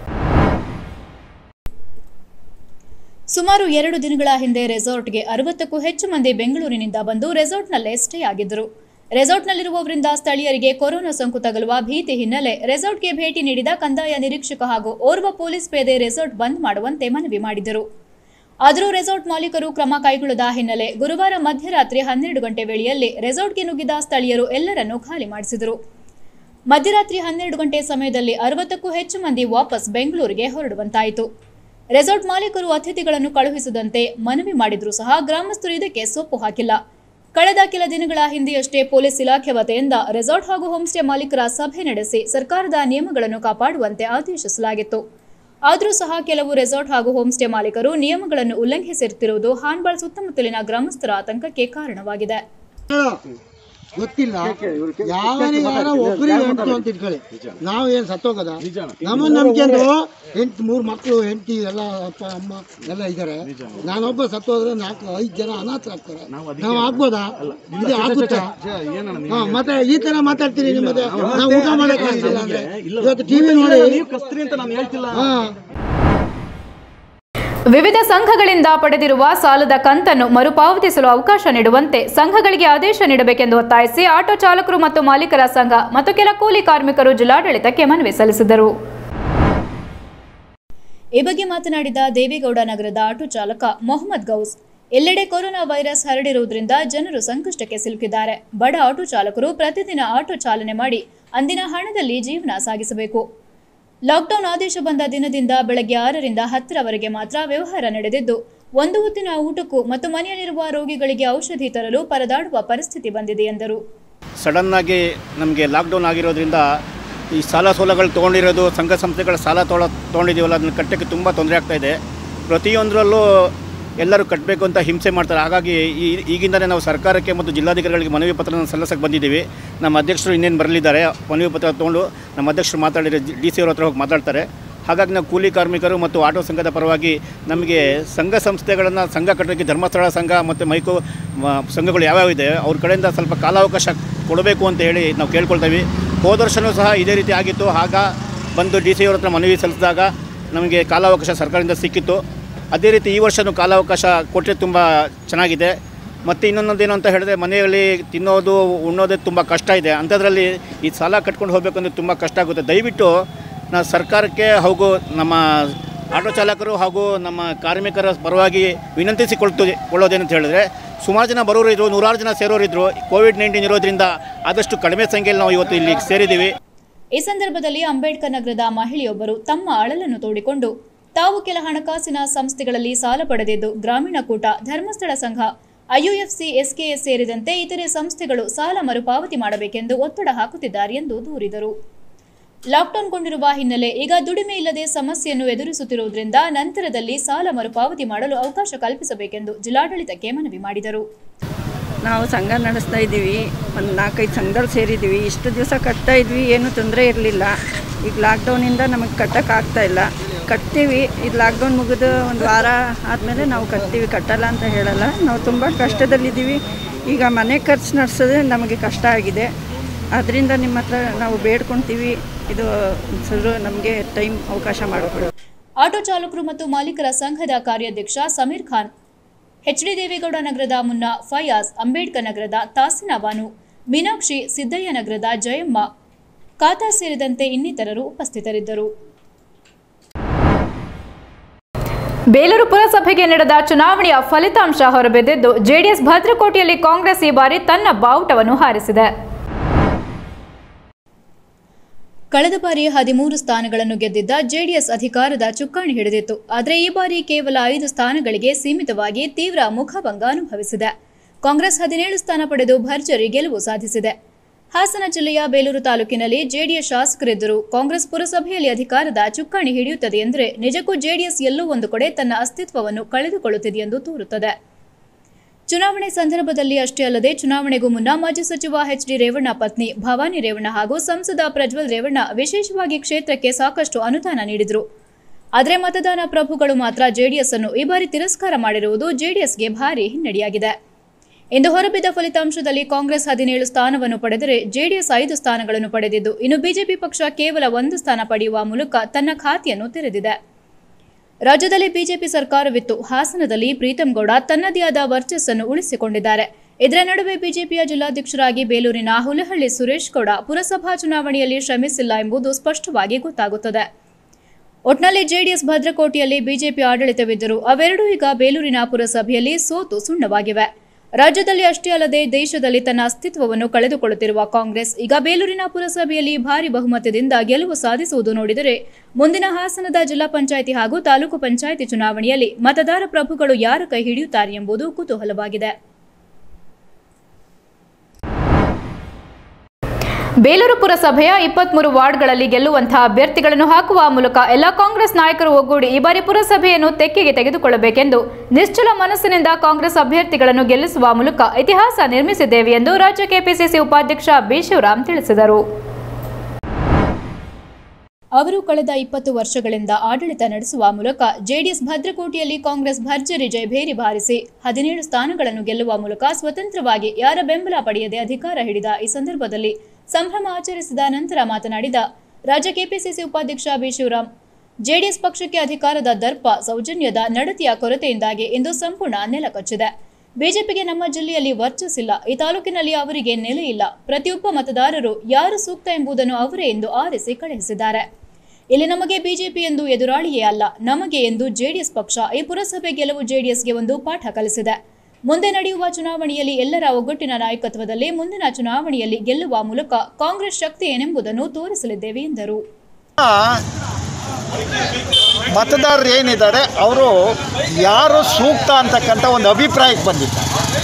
ಸುಮಾರು ಎರಡು ದಿನಗಳ ಹಿಂದೆ ರೆಸಾರ್ಟ್ಗೆ ಅರವತ್ತಕ್ಕೂ ಹೆಚ್ಚು ಮಂದಿ ಬೆಂಗಳೂರಿನಿಂದ ಬಂದು ರೆಸಾರ್ಟ್ನಲ್ಲೇ ಸ್ಟೇ ಆಗಿದ್ದರು ರೆಸಾರ್ಟ್ನಲ್ಲಿರುವವರಿಂದ ಸ್ಥಳೀಯರಿಗೆ ಕೊರೋನಾ ಸೋಂಕು ತಗುಲುವ ಭೀತಿ ಹಿನ್ನೆಲೆ ರೆಸಾರ್ಟ್ಗೆ ಭೇಟಿ ನೀಡಿದ ಕಂದಾಯ ನಿರೀಕ್ಷಕ ಹಾಗೂ ಓರ್ವ ಪೊಲೀಸ್ ಪೇದೆ ರೆಸಾರ್ಟ್ ಬಂದ್ ಮಾಡುವಂತೆ ಮನವಿ ಮಾಡಿದರು ಆದರೂ ರೆಸಾರ್ಟ್ ಮಾಲೀಕರು ಕ್ರಮ ಕೈಗೊಳ್ಳದ ಹಿನ್ನೆಲೆ ಗುರುವಾರ ಮಧ್ಯರಾತ್ರಿ ಹನ್ನೆರಡು ಗಂಟೆ ವೇಳೆಯಲ್ಲಿ ರೆಸಾರ್ಟ್ಗೆ ನುಗ್ಗಿದ ಸ್ಥಳೀಯರು ಎಲ್ಲರನ್ನೂ ಖಾಲಿ ಮಾಡಿಸಿದರು ಮಧ್ಯರಾತ್ರಿ ಹನ್ನೆರಡು ಗಂಟೆ ಸಮಯದಲ್ಲಿ ಅರವತ್ತಕ್ಕೂ ಹೆಚ್ಚು ಮಂದಿ ವಾಪಸ್ ಬೆಂಗಳೂರಿಗೆ ಹೊರಡುವಂತಾಯಿತು ರೆಸಾರ್ಟ್ ಮಾಲೀಕರು ಅತಿಥಿಗಳನ್ನು ಕಳುಹಿಸದಂತೆ ಮನವಿ ಮಾಡಿದ್ರೂ ಸಹ ಗ್ರಾಮಸ್ಥರು ಇದಕ್ಕೆ ಸೊಪ್ಪು ಹಾಕಿಲ್ಲ ಕಳೆದ ಕೆಲ ದಿನಗಳ ಹಿಂದೆಯಷ್ಟೇ ಪೊಲೀಸ್ ಇಲಾಖೆ ವತಿಯಿಂದ ರೆಸಾರ್ಟ್ ಹಾಗೂ ಹೋಂಸ್ಟೇ ಮಾಲೀಕರ ಸಭೆ ನಡೆಸಿ ಸರ್ಕಾರದ ನಿಯಮಗಳನ್ನು ಕಾಪಾಡುವಂತೆ ಆದೇಶಿಸಲಾಗಿತ್ತು ಆದರೂ ಸಹ ಕೆಲವು ರೆಸಾರ್ಟ್ ಹಾಗೂ ಹೋಂಸ್ಟೇ ಮಾಲೀಕರು ನಿಯಮಗಳನ್ನು ಉಲ್ಲಂಘಿಸುತ್ತಿರುವುದು ಹಾನ್ಬಾಳ್ ಸುತ್ತಮುತ್ತಲಿನ ಗ್ರಾಮಸ್ಥರ ಆತಂಕಕ್ಕೆ ಕಾರಣವಾಗಿದೆ ಗೊತ್ತಿಲ್ಲ ಯಾವನಿಗಾರ ಒಬ್ಬರಿಗೆ ಎಂಟು ಅಂತ ಇಟ್ಕೊಳ್ಳಿ ನಾವು ಏನು ಸತ್ತೋಗದ ನಮ್ಮ ನಂಬಿಕೆ ಅಂದ್ರು ಎಂಟು ಮೂರು ಮಕ್ಕಳು ಹೆಂಡತಿ ಎಲ್ಲ ಅಪ್ಪ ಅಮ್ಮ ಎಲ್ಲ ಇದ್ದಾರೆ ನಾನೊಬ್ಬ ಸತ್ತೋದ್ರೆ ನಾಲ್ಕು ಐದು ಜನ ಅನಾಥರಾಗ್ತಾರೆ ನಾವು ಆಗ್ಬೋದಾ ಇದು ಆಗುತ್ತಾ ಹಾ, ಮತ್ತೆ ಈ ತರ ಮಾತಾಡ್ತೀರಿ ನಿಮ್ಮ ಮತ್ತೆ ನಾವು ಊಟ ಮಾಡಕ್ ಆಗ್ತಿಲ್ಲ ಅಂದ್ರೆ ಇವತ್ತು ಟಿವಿ ನೋಡಿ ಹಾ ವಿವಿಧ ಸಂಘಗಳಿಂದ ಪಡೆದಿರುವ ಸಾಲದ ಕಂತನ್ನು ಮರುಪಾವತಿಸಲು ಅವಕಾಶ ನೀಡುವಂತೆ ಸಂಘಗಳಿಗೆ ಆದೇಶ ನೀಡಬೇಕೆಂದು ಒತ್ತಾಯಿಸಿ ಆಟೋ ಚಾಲಕರು ಮತ್ತು ಮಾಲೀಕರ ಸಂಘ ಮತ್ತು ಕೆಲ ಕೂಲಿ ಕಾರ್ಮಿಕರು ಜಿಲ್ಲಾಡಳಿತಕ್ಕೆ ಮನವಿ ಸಲ್ಲಿಸಿದರು ಈ ಬಗ್ಗೆ ಮಾತನಾಡಿದ ದೇವೇಗೌಡ ನಗರದ ಆಟೋ ಚಾಲಕ ಮೊಹಮ್ಮದ್ ಗೌಸ್ ಎಲ್ಲೆಡೆ ಕೊರೋನಾ ವೈರಸ್ ಹರಡಿರುವುದರಿಂದ ಜನರು ಸಂಕಷ್ಟಕ್ಕೆ ಸಿಲುಕಿದ್ದಾರೆ ಬಡ ಆಟೋ ಚಾಲಕರು ಪ್ರತಿದಿನ ಆಟೋ ಚಾಲನೆ ಮಾಡಿ ಅಂದಿನ ಹಣದಲ್ಲಿ ಜೀವನ ಸಾಗಿಸಬೇಕು ಲಾಕ್ಡೌನ್ ಆದೇಶ ಬಂದ ದಿನದಿಂದ ಬೆಳಗ್ಗೆ ಆರರಿಂದ ಹತ್ತರವರೆಗೆ ಮಾತ್ರ ವ್ಯವಹಾರ ನಡೆದಿದ್ದು ಒಂದು ಹೊತ್ತಿನ ಊಟಕ್ಕೂ ಮತ್ತು ಮನೆಯಲ್ಲಿರುವ ರೋಗಿಗಳಿಗೆ ಔಷಧಿ ತರಲು ಪರದಾಡುವ ಪರಿಸ್ಥಿತಿ ಬಂದಿದೆ ಎಂದರು ಸಡನ್ನಾಗಿ ನಮಗೆ ಲಾಕ್ಡೌನ್ ಆಗಿರೋದ್ರಿಂದ ಈ ಸಾಲ ಸೋಲಗಳು ತೊಗೊಂಡಿರೋದು ಸಂಘ ಸಂಸ್ಥೆಗಳ ಸಾಲ ತೊಗೊಳ ತೊಗೊಂಡಿದ್ದೀವಲ್ಲ ಅದನ್ನು ಕಟ್ಟೋಕ್ಕೆ ತುಂಬ ತೊಂದರೆ ಆಗ್ತಾಯಿದೆ ಪ್ರತಿಯೊಂದರಲ್ಲೂ ಎಲ್ಲರೂ ಕಟ್ಟಬೇಕು ಅಂತ ಹಿಂಸೆ ಮಾಡ್ತಾರೆ ಹಾಗಾಗಿ ಈ ಈಗಿಂದಲೇ ನಾವು ಸರ್ಕಾರಕ್ಕೆ ಮತ್ತು ಜಿಲ್ಲಾಧಿಕಾರಿಗಳಿಗೆ ಮನವಿ ಪತ್ರನ ಸಲ್ಲಿಸಕ್ಕೆ ಬಂದಿದ್ದೀವಿ ನಮ್ಮ ಅಧ್ಯಕ್ಷರು ಇನ್ನೇನು ಬರಲಿದ್ದಾರೆ ಮನವಿ ಪತ್ರ ತೊಗೊಂಡು ನಮ್ಮ ಅಧ್ಯಕ್ಷರು ಮಾತಾಡಿರೋ ಡಿ ಸಿ ಅವ್ರ ಹತ್ರ ಹೋಗಿ ಮಾತಾಡ್ತಾರೆ ಹಾಗಾಗಿ ನಾವು ಕೂಲಿ ಕಾರ್ಮಿಕರು ಮತ್ತು ಆಟೋ ಸಂಘದ ಪರವಾಗಿ ನಮಗೆ ಸಂಘ ಸಂಸ್ಥೆಗಳನ್ನು ಸಂಘ ಕಟ್ಟೋಕ್ಕೆ ಧರ್ಮಸ್ಥಳ ಸಂಘ ಮತ್ತು ಮೈಕೋ ಮ- ಸಂಘಗಳು ಯಾವ್ಯಾವ ಇದೆ ಅವ್ರ ಕಡೆಯಿಂದ ಸ್ವಲ್ಪ ಕಾಲಾವಕಾಶ ಕೊಡಬೇಕು ಅಂತ ಹೇಳಿ ನಾವು ಕೇಳ್ಕೊಳ್ತೀವಿ ಹೋದ ವರ್ಷವೂ ಸಹ ಇದೇ ರೀತಿ ಆಗಿತ್ತು ಆಗ ಬಂದು ಡಿ ಸಿ ಅವ್ರ ಹತ್ರ ಮನವಿ ಸಲ್ಲಿಸಿದಾಗ ನಮಗೆ ಕಾಲಾವಕಾಶ ಸರ್ಕಾರದಿಂದ ಸಿಕ್ಕಿತ್ತು ಅದೇ ರೀತಿ ಈ ವರ್ಷವೂ ಕಾಲಾವಕಾಶ ಕೊಟ್ಟರೆ ತುಂಬ ಚೆನ್ನಾಗಿದೆ ಮತ್ತು ಇನ್ನೊಂದೇನು ಅಂತ ಹೇಳಿದ್ರೆ ಮನೆಯಲ್ಲಿ ತಿನ್ನೋದು ಉಣ್ಣೋದೇ ತುಂಬ ಕಷ್ಟ ಇದೆ ಅಂಥದ್ರಲ್ಲಿ ಈ ಸಾಲ ಕಟ್ಕೊಂಡು ಹೋಗಬೇಕು ಅಂದರೆ ತುಂಬ ಕಷ್ಟ ಆಗುತ್ತೆ ದಯವಿಟ್ಟು ನಾವು ಸರ್ಕಾರಕ್ಕೆ ಹಾಗೂ ನಮ್ಮ ಆಟೋ ಚಾಲಕರು ಹಾಗೂ ನಮ್ಮ ಕಾರ್ಮಿಕರ ಪರವಾಗಿ ವಿನಂತಿಸಿಕೊಳ್ತು ಕೊಳ್ಳೋದೇನಂತ ಹೇಳಿದ್ರೆ ಸುಮಾರು ಜನ ಬರೋರು ಇದ್ರು ನೂರಾರು ಜನ ಸೇರೋರಿದ್ರು ಕೋವಿಡ್ ನೈನ್ಟೀನ್ ಇರೋದ್ರಿಂದ ಆದಷ್ಟು ಕಡಿಮೆ ಸಂಖ್ಯೆಯಲ್ಲಿ ನಾವು ಇವತ್ತು ಇಲ್ಲಿ ಸೇರಿದ್ದೀವಿ ಈ ಸಂದರ್ಭದಲ್ಲಿ ಅಂಬೇಡ್ಕರ್ ನಗರದ ಮಹಿಳೆಯೊಬ್ಬರು ತಮ್ಮ ಅಳಲನ್ನು ತೋಡಿಕೊಂಡು ತಾವು ಕೆಲ ಹಣಕಾಸಿನ ಸಂಸ್ಥೆಗಳಲ್ಲಿ ಸಾಲ ಪಡೆದಿದ್ದು ಗ್ರಾಮೀಣ ಕೂಟ ಧರ್ಮಸ್ಥಳ ಸಂಘ ಐಯುಎಫ್ಸಿ ಎಸ್ಕೆಎಸ್ ಸೇರಿದಂತೆ ಇತರೆ ಸಂಸ್ಥೆಗಳು ಸಾಲ ಮರುಪಾವತಿ ಮಾಡಬೇಕೆಂದು ಒತ್ತಡ ಹಾಕುತ್ತಿದ್ದಾರೆ ಎಂದು ದೂರಿದರು ಲಾಕ್ಡೌನ್ಗೊಂಡಿರುವ ಹಿನ್ನೆಲೆ ಈಗ ದುಡಿಮೆ ಇಲ್ಲದೆ ಸಮಸ್ಯೆಯನ್ನು ಎದುರಿಸುತ್ತಿರುವುದರಿಂದ ನಂತರದಲ್ಲಿ ಸಾಲ ಮರುಪಾವತಿ ಮಾಡಲು ಅವಕಾಶ ಕಲ್ಪಿಸಬೇಕೆಂದು ಜಿಲ್ಲಾಡಳಿತಕ್ಕೆ ಮನವಿ ಮಾಡಿದರು ನಾವು ಸಂಘ ನಡೆಸ್ತಾ ಇದ್ದೀವಿ ಒಂದು ನಾಲ್ಕೈದು ಸಂಘದಲ್ಲಿ ಸೇರಿದ್ದೀವಿ ಇಷ್ಟು ದಿವಸ ಕಟ್ತಾ ಇದ್ವಿ ಏನೂ ತೊಂದರೆ ಇರಲಿಲ್ಲ ಈಗ ಲಾಕ್ಡೌನಿಂದ ನಮಗೆ ಕಟ್ಟೋಕ್ಕಾಗ್ತಾ ಇಲ್ಲ ಕಟ್ತೀವಿ ಇದು ಲಾಕ್ಡೌನ್ ಮುಗಿದು ಒಂದು ವಾರ ಆದಮೇಲೆ ನಾವು ಕಟ್ತೀವಿ ಕಟ್ಟಲ್ಲ ಅಂತ ಹೇಳಲ್ಲ ನಾವು ತುಂಬ ಕಷ್ಟದಲ್ಲಿದ್ದೀವಿ ಈಗ ಮನೆ ಖರ್ಚು ನಡೆಸೋದೇ ನಮಗೆ ಕಷ್ಟ ಆಗಿದೆ ಅದರಿಂದ ನಿಮ್ಮ ಹತ್ರ ನಾವು ಬೇಡ್ಕೊತೀವಿ ಇದು ಸ್ವಲ್ಪ ನಮಗೆ ಟೈಮ್ ಅವಕಾಶ ಮಾಡಿಕೊಡಿ ಆಟೋ ಚಾಲಕರು ಮತ್ತು ಮಾಲೀಕರ ಸಂಘದ ಕಾರ್ಯಾಧ್ಯಕ್ಷ ಸಮೀರ್ ಖಾನ್ ಎಚ್ಡಿ ದೇವೇಗೌಡ ನಗರದ ಮುನ್ನಾ ಫಯಾಜ್ ಅಂಬೇಡ್ಕರ್ ನಗರದ ತಾಸಿನ ಬಾನು ಮೀನಾಕ್ಷಿ ಸಿದ್ದಯ್ಯ ನಗರದ ಜಯಮ್ಮ ಖಾತಾ ಸೇರಿದಂತೆ ಇನ್ನಿತರರು ಉಪಸ್ಥಿತರಿದ್ದರು ಬೇಲೂರು ಪುರಸಭೆಗೆ ನಡೆದ ಚುನಾವಣೆಯ ಫಲಿತಾಂಶ ಹೊರಬಿದ್ದಿದ್ದು ಜೆಡಿಎಸ್ ಭದ್ರಕೋಟೆಯಲ್ಲಿ ಕಾಂಗ್ರೆಸ್ ಈ ಬಾರಿ ತನ್ನ ಬಾವುಟವನ್ನು ಹಾರಿಸಿದೆ ಕಳೆದ ಬಾರಿ ಹದಿಮೂರು ಸ್ಥಾನಗಳನ್ನು ಗೆದ್ದಿದ್ದ ಜೆಡಿಎಸ್ ಅಧಿಕಾರದ ಚುಕ್ಕಾಣಿ ಹಿಡಿದಿತ್ತು ಆದರೆ ಈ ಬಾರಿ ಕೇವಲ ಐದು ಸ್ಥಾನಗಳಿಗೆ ಸೀಮಿತವಾಗಿ ತೀವ್ರ ಮುಖಭಂಗ ಅನುಭವಿಸಿದೆ ಕಾಂಗ್ರೆಸ್ ಹದಿನೇಳು ಸ್ಥಾನ ಪಡೆದು ಭರ್ಜರಿ ಗೆಲುವು ಸಾಧಿಸಿದೆ ಹಾಸನ ಜಿಲ್ಲೆಯ ಬೇಲೂರು ತಾಲೂಕಿನಲ್ಲಿ ಜೆಡಿಎಸ್ ಶಾಸಕರಿದ್ದರೂ ಕಾಂಗ್ರೆಸ್ ಪುರಸಭೆಯಲ್ಲಿ ಅಧಿಕಾರದ ಚುಕ್ಕಾಣಿ ಹಿಡಿಯುತ್ತದೆ ಎಂದರೆ ನಿಜಕ್ಕೂ ಜೆಡಿಎಸ್ ಎಲ್ಲೋ ಒಂದು ಕಡೆ ತನ್ನ ಅಸ್ತಿತ್ವವನ್ನು ಕಳೆದುಕೊಳ್ಳುತ್ತಿದೆ ಎಂದು ತೋರುತ್ತದೆ ಚುನಾವಣೆ ಸಂದರ್ಭದಲ್ಲಿ ಅಷ್ಟೇ ಅಲ್ಲದೆ ಚುನಾವಣೆಗೂ ಮುನ್ನ ಮಾಜಿ ಸಚಿವ ಎಚ್ ಡಿ ರೇವಣ್ಣ ಪತ್ನಿ ಭವಾನಿ ರೇವಣ್ಣ ಹಾಗೂ ಸಂಸದ ಪ್ರಜ್ವಲ್ ರೇವಣ್ಣ ವಿಶೇಷವಾಗಿ ಕ್ಷೇತ್ರಕ್ಕೆ ಸಾಕಷ್ಟು ಅನುದಾನ ನೀಡಿದರು ಆದರೆ ಮತದಾನ ಪ್ರಭುಗಳು ಮಾತ್ರ ಜೆಡಿಎಸ್ ಅನ್ನು ಈ ಬಾರಿ ತಿರಸ್ಕಾರ ಮಾಡಿರುವುದು ಜೆಡಿಎಸ್ಗೆ ಭಾರಿ ಹಿನ್ನಡೆಯಾಗಿದೆ ಇಂದು ಹೊರಬಿದ್ದ ಫಲಿತಾಂಶದಲ್ಲಿ ಕಾಂಗ್ರೆಸ್ ಹದಿನೇಳು ಸ್ಥಾನವನ್ನು ಪಡೆದರೆ ಜೆಡಿಎಸ್ ಐದು ಸ್ಥಾನಗಳನ್ನು ಪಡೆದಿದ್ದು ಇನ್ನು ಬಿಜೆಪಿ ಪಕ್ಷ ಕೇವಲ ಒಂದು ಸ್ಥಾನ ಪಡೆಯುವ ಮೂಲಕ ತನ್ನ ಖಾತೆಯನ್ನು ತೆರೆದಿದೆ ರಾಜ್ಯದಲ್ಲಿ ಬಿಜೆಪಿ ಸರ್ಕಾರವಿತ್ತು ಹಾಸನದಲ್ಲಿ ಪ್ರೀತಂ ಗೌಡ ತನ್ನದೇ ಆದ ವರ್ಚಸ್ಸನ್ನು ಉಳಿಸಿಕೊಂಡಿದ್ದಾರೆ ಇದರ ನಡುವೆ ಬಿಜೆಪಿಯ ಜಿಲ್ಲಾಧ್ಯಕ್ಷರಾಗಿ ಬೇಲೂರಿನ ಹುಲಹಳ್ಳಿ ಸುರೇಶ್ ಗೌಡ ಪುರಸಭಾ ಚುನಾವಣೆಯಲ್ಲಿ ಶ್ರಮಿಸಿಲ್ಲ ಎಂಬುದು ಸ್ಪಷ್ಟವಾಗಿ ಗೊತ್ತಾಗುತ್ತದೆ ಒಟ್ನಲ್ಲಿ ಜೆಡಿಎಸ್ ಭದ್ರಕೋಟೆಯಲ್ಲಿ ಬಿಜೆಪಿ ಆಡಳಿತವಿದ್ದರೂ ಅವೆರಡೂ ಈಗ ಬೇಲೂರಿನ ಪುರಸಭೆಯಲ್ಲಿ ಸೋತು ಸುಣ್ಣವಾಗಿವೆ ರಾಜ್ಯದಲ್ಲಿ ಅಷ್ಟೇ ಅಲ್ಲದೆ ದೇಶದಲ್ಲಿ ತನ್ನ ಅಸ್ತಿತ್ವವನ್ನು ಕಳೆದುಕೊಳ್ಳುತ್ತಿರುವ ಕಾಂಗ್ರೆಸ್ ಈಗ ಬೇಲೂರಿನ ಪುರಸಭೆಯಲ್ಲಿ ಭಾರಿ ಬಹುಮತದಿಂದ ಗೆಲುವು ಸಾಧಿಸುವುದು ನೋಡಿದರೆ ಮುಂದಿನ ಹಾಸನದ ಜಿಲ್ಲಾ ಪಂಚಾಯಿತಿ ಹಾಗೂ ತಾಲೂಕು ಪಂಚಾಯಿತಿ ಚುನಾವಣೆಯಲ್ಲಿ ಮತದಾರ ಪ್ರಭುಗಳು ಯಾರ ಕೈ ಹಿಡಿಯುತ್ತಾರೆ ಎಂಬುದು ಕುತೂಹಲವಾಗಿದೆ ಬೇಲೂರು ಪುರಸಭೆಯ ಇಪ್ಪತ್ಮೂರು ವಾರ್ಡ್ಗಳಲ್ಲಿ ಗೆಲ್ಲುವಂತಹ ಅಭ್ಯರ್ಥಿಗಳನ್ನು ಹಾಕುವ ಮೂಲಕ ಎಲ್ಲ ಕಾಂಗ್ರೆಸ್ ನಾಯಕರು ಒಗ್ಗೂಡಿ ಈ ಬಾರಿ ಪುರಸಭೆಯನ್ನು ತೆಕ್ಕೆಗೆ ತೆಗೆದುಕೊಳ್ಳಬೇಕೆಂದು ನಿಶ್ಚಲ ಮನಸ್ಸಿನಿಂದ ಕಾಂಗ್ರೆಸ್ ಅಭ್ಯರ್ಥಿಗಳನ್ನು ಗೆಲ್ಲಿಸುವ ಮೂಲಕ ಇತಿಹಾಸ ನಿರ್ಮಿಸಿದ್ದೇವೆ ಎಂದು ರಾಜ್ಯ ಕೆಪಿಸಿಸಿ ಉಪಾಧ್ಯಕ್ಷ ಬಿ ಶಿವರಾಮ್ ತಿಳಿಸಿದರು ಅವರು ಕಳೆದ ಇಪ್ಪತ್ತು ವರ್ಷಗಳಿಂದ ಆಡಳಿತ ನಡೆಸುವ ಮೂಲಕ ಜೆಡಿಎಸ್ ಭದ್ರಕೋಟೆಯಲ್ಲಿ ಕಾಂಗ್ರೆಸ್ ಭರ್ಜರಿ ಜಯಭೇರಿ ಬಾರಿಸಿ ಹದಿನೇಳು ಸ್ಥಾನಗಳನ್ನು ಗೆಲ್ಲುವ ಮೂಲಕ ಸ್ವತಂತ್ರವಾಗಿ ಯಾರ ಬೆಂಬಲ ಪಡೆಯದೆ ಅಧಿಕಾರ ಹಿಡಿದ ಈ ಸಂದರ್ಭದಲ್ಲಿ ಸಂಭ್ರಮ ಆಚರಿಸಿದ ನಂತರ ಮಾತನಾಡಿದ ರಾಜ್ಯ ಕೆಪಿಸಿಸಿ ಉಪಾಧ್ಯಕ್ಷ ಬಿ ಶಿವರಾಮ್ ಜೆಡಿಎಸ್ ಪಕ್ಷಕ್ಕೆ ಅಧಿಕಾರದ ದರ್ಪ ಸೌಜನ್ಯದ ನಡತೆಯ ಕೊರತೆಯಿಂದಾಗಿ ಇಂದು ಸಂಪೂರ್ಣ ನೆಲಕಚ್ಚಿದೆ ಬಿಜೆಪಿಗೆ ನಮ್ಮ ಜಿಲ್ಲೆಯಲ್ಲಿ ವರ್ಚಸ್ಸಿಲ್ಲ ಈ ತಾಲೂಕಿನಲ್ಲಿ ಅವರಿಗೆ ನೆಲೆ ಇಲ್ಲ ಪ್ರತಿಯೊಬ್ಬ ಮತದಾರರು ಯಾರು ಸೂಕ್ತ ಎಂಬುದನ್ನು ಅವರೇ ಎಂದು ಆರಿಸಿ ಕಳುಹಿಸಿದ್ದಾರೆ ಇಲ್ಲಿ ನಮಗೆ ಬಿಜೆಪಿ ಎಂದು ಎದುರಾಳಿಯೇ ಅಲ್ಲ ನಮಗೆ ಎಂದು ಜೆಡಿಎಸ್ ಪಕ್ಷ ಈ ಪುರಸಭೆ ಗೆಲುವು ಜೆಡಿಎಸ್ಗೆ ಒಂದು ಪಾಠ ಕಲಿಸಿದೆ ಮುಂದೆ ನಡೆಯುವ ಚುನಾವಣೆಯಲ್ಲಿ ಎಲ್ಲರ ಒಗ್ಗಟ್ಟಿನ ನಾಯಕತ್ವದಲ್ಲಿ ಮುಂದಿನ ಚುನಾವಣೆಯಲ್ಲಿ ಗೆಲ್ಲುವ ಮೂಲಕ ಕಾಂಗ್ರೆಸ್ ಶಕ್ತಿ ಏನೆಂಬುದನ್ನು ತೋರಿಸಲಿದ್ದೇವೆ ಎಂದರು ಮತದಾರರು ಏನಿದ್ದಾರೆ ಅವರು ಯಾರು ಸೂಕ್ತ ಅಂತಕ್ಕಂಥ ಒಂದು ಅಭಿಪ್ರಾಯಕ್ಕೆ ಬಂದಿದ್ದಾರೆ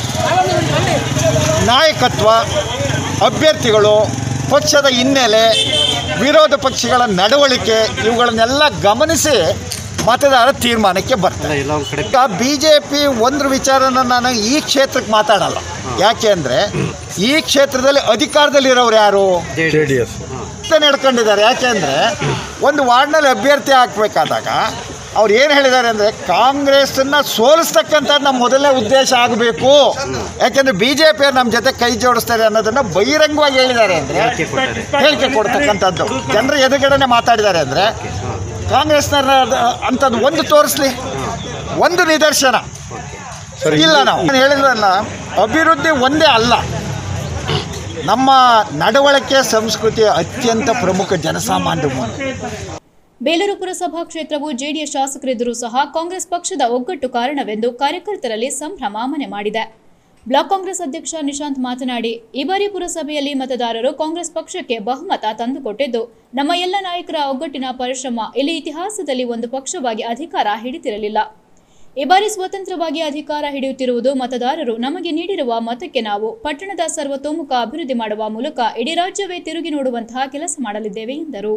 ನಾಯಕತ್ವ ಅಭ್ಯರ್ಥಿಗಳು ಪಕ್ಷದ ಹಿನ್ನೆಲೆ ವಿರೋಧ ಪಕ್ಷಗಳ ನಡವಳಿಕೆ ಇವುಗಳನ್ನೆಲ್ಲ ಗಮನಿಸಿ ಮತದಾರ ತೀರ್ಮಾನಕ್ಕೆ ಬರ್ತಾರೆ ಈಗ ಬಿ ಜೆ ಪಿ ಒಂದು ವಿಚಾರನ ನಾನು ಈ ಕ್ಷೇತ್ರಕ್ಕೆ ಮಾತಾಡಲ್ಲ ಯಾಕೆ ಅಂದರೆ ಈ ಕ್ಷೇತ್ರದಲ್ಲಿ ಅಧಿಕಾರದಲ್ಲಿರೋರು ಯಾರು ಜೆ ಡಿ ಎಸ್ ನಡ್ಕೊಂಡಿದ್ದಾರೆ ಯಾಕೆ ಅಂದರೆ ಒಂದು ವಾರ್ಡ್ನಲ್ಲಿ ಅಭ್ಯರ್ಥಿ ಹಾಕಬೇಕಾದಾಗ ಅವ್ರು ಏನು ಹೇಳಿದ್ದಾರೆ ಅಂದರೆ ಕಾಂಗ್ರೆಸ್ಸನ್ನು ಸೋಲಿಸ್ತಕ್ಕಂಥದ್ದು ನಮ್ಮ ಮೊದಲನೇ ಉದ್ದೇಶ ಆಗಬೇಕು ಯಾಕೆಂದರೆ ಬಿ ಜೆ ಪಿ ನಮ್ಮ ಜೊತೆ ಕೈ ಜೋಡಿಸ್ತಾರೆ ಅನ್ನೋದನ್ನು ಬಹಿರಂಗವಾಗಿ ಹೇಳಿದ್ದಾರೆ ಅಂದರೆ ಹೇಳಿಕೆ ಕೊಡ್ತಕ್ಕಂಥದ್ದು ಜನರ ಎದುರುಗಡೆನೆ ಮಾತಾಡಿದ್ದಾರೆ ಅಂದರೆ ಕಾಂಗ್ರೆಸ್ನ ಅಂಥದ್ದು ಒಂದು ತೋರಿಸ್ಲಿ ಒಂದು ನಿದರ್ಶನ ಇಲ್ಲ ನಾವು ನಾನು ಹೇಳಿದ್ರಲ್ಲ ಅಭಿವೃದ್ಧಿ ಒಂದೇ ಅಲ್ಲ ನಮ್ಮ ನಡವಳಿಕೆ ಸಂಸ್ಕೃತಿ ಅತ್ಯಂತ ಪ್ರಮುಖ ಜನಸಾಮಾನ್ಯ ಮೂಲಕ ಬೇಲೂರು ಪುರಸಭಾ ಕ್ಷೇತ್ರವು ಜೆಡಿಎಸ್ ಶಾಸಕರಿದ್ದರೂ ಸಹ ಕಾಂಗ್ರೆಸ್ ಪಕ್ಷದ ಒಗ್ಗಟ್ಟು ಕಾರಣವೆಂದು ಕಾರ್ಯಕರ್ತರಲ್ಲಿ ಸಂಭ್ರಮ ಮನೆ ಮಾಡಿದೆ ಬ್ಲಾಕ್ ಕಾಂಗ್ರೆಸ್ ಅಧ್ಯಕ್ಷ ನಿಶಾಂತ್ ಮಾತನಾಡಿ ಈ ಬಾರಿ ಪುರಸಭೆಯಲ್ಲಿ ಮತದಾರರು ಕಾಂಗ್ರೆಸ್ ಪಕ್ಷಕ್ಕೆ ಬಹುಮತ ತಂದುಕೊಟ್ಟಿದ್ದು ನಮ್ಮ ಎಲ್ಲ ನಾಯಕರ ಒಗ್ಗಟ್ಟಿನ ಪರಿಶ್ರಮ ಇಲ್ಲಿ ಇತಿಹಾಸದಲ್ಲಿ ಒಂದು ಪಕ್ಷವಾಗಿ ಅಧಿಕಾರ ಹಿಡಿತಿರಲಿಲ್ಲ ಈ ಬಾರಿ ಸ್ವತಂತ್ರವಾಗಿ ಅಧಿಕಾರ ಹಿಡಿಯುತ್ತಿರುವುದು ಮತದಾರರು ನಮಗೆ ನೀಡಿರುವ ಮತಕ್ಕೆ ನಾವು ಪಟ್ಟಣದ ಸರ್ವತೋಮುಖ ಅಭಿವೃದ್ಧಿ ಮಾಡುವ ಮೂಲಕ ಇಡೀ ರಾಜ್ಯವೇ ತಿರುಗಿ ನೋಡುವಂತಹ ಕೆಲಸ ಮಾಡಲಿದ್ದೇವೆ ಎಂದರು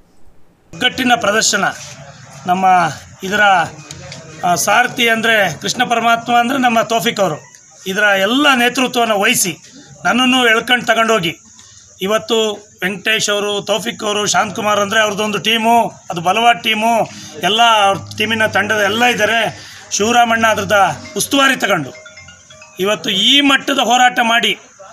ಒಗ್ಗಟ್ಟಿನ ಪ್ರದರ್ಶನ ನಮ್ಮ ಇದರ ಆ, ಸಾರಥಿ ಅಂದರೆ ಕೃಷ್ಣ ಪರಮಾತ್ಮ ಅಂದರೆ ನಮ್ಮ ತೋಫಿಕ್ ಅವರು ಇದರ ಎಲ್ಲ ನೇತೃತ್ವವನ್ನು ವಹಿಸಿ ನನ್ನನ್ನು ಎಳ್ಕೊಂಡು ತಗೊಂಡೋಗಿ ಇವತ್ತು ವೆಂಕಟೇಶ್ ಅವರು ತೌಫಿಕ್ ಅವರು ಶಾಂತಕುಮಾರ್ ಅಂದರೆ ಅವ್ರದ್ದೊಂದು ಟೀಮು ಅದು ಬಲವಾದ ಟೀಮು ಎಲ್ಲ ಅವ್ರ ಟೀಮಿನ ತಂಡದ ಎಲ್ಲ ಇದ್ದಾರೆ ಶಿವರಾಮಣ್ಣ ಅದ್ರದ ಉಸ್ತುವಾರಿ ತಗೊಂಡು ಇವತ್ತು ಈ ಮಟ್ಟದ ಹೋರಾಟ ಮಾಡಿ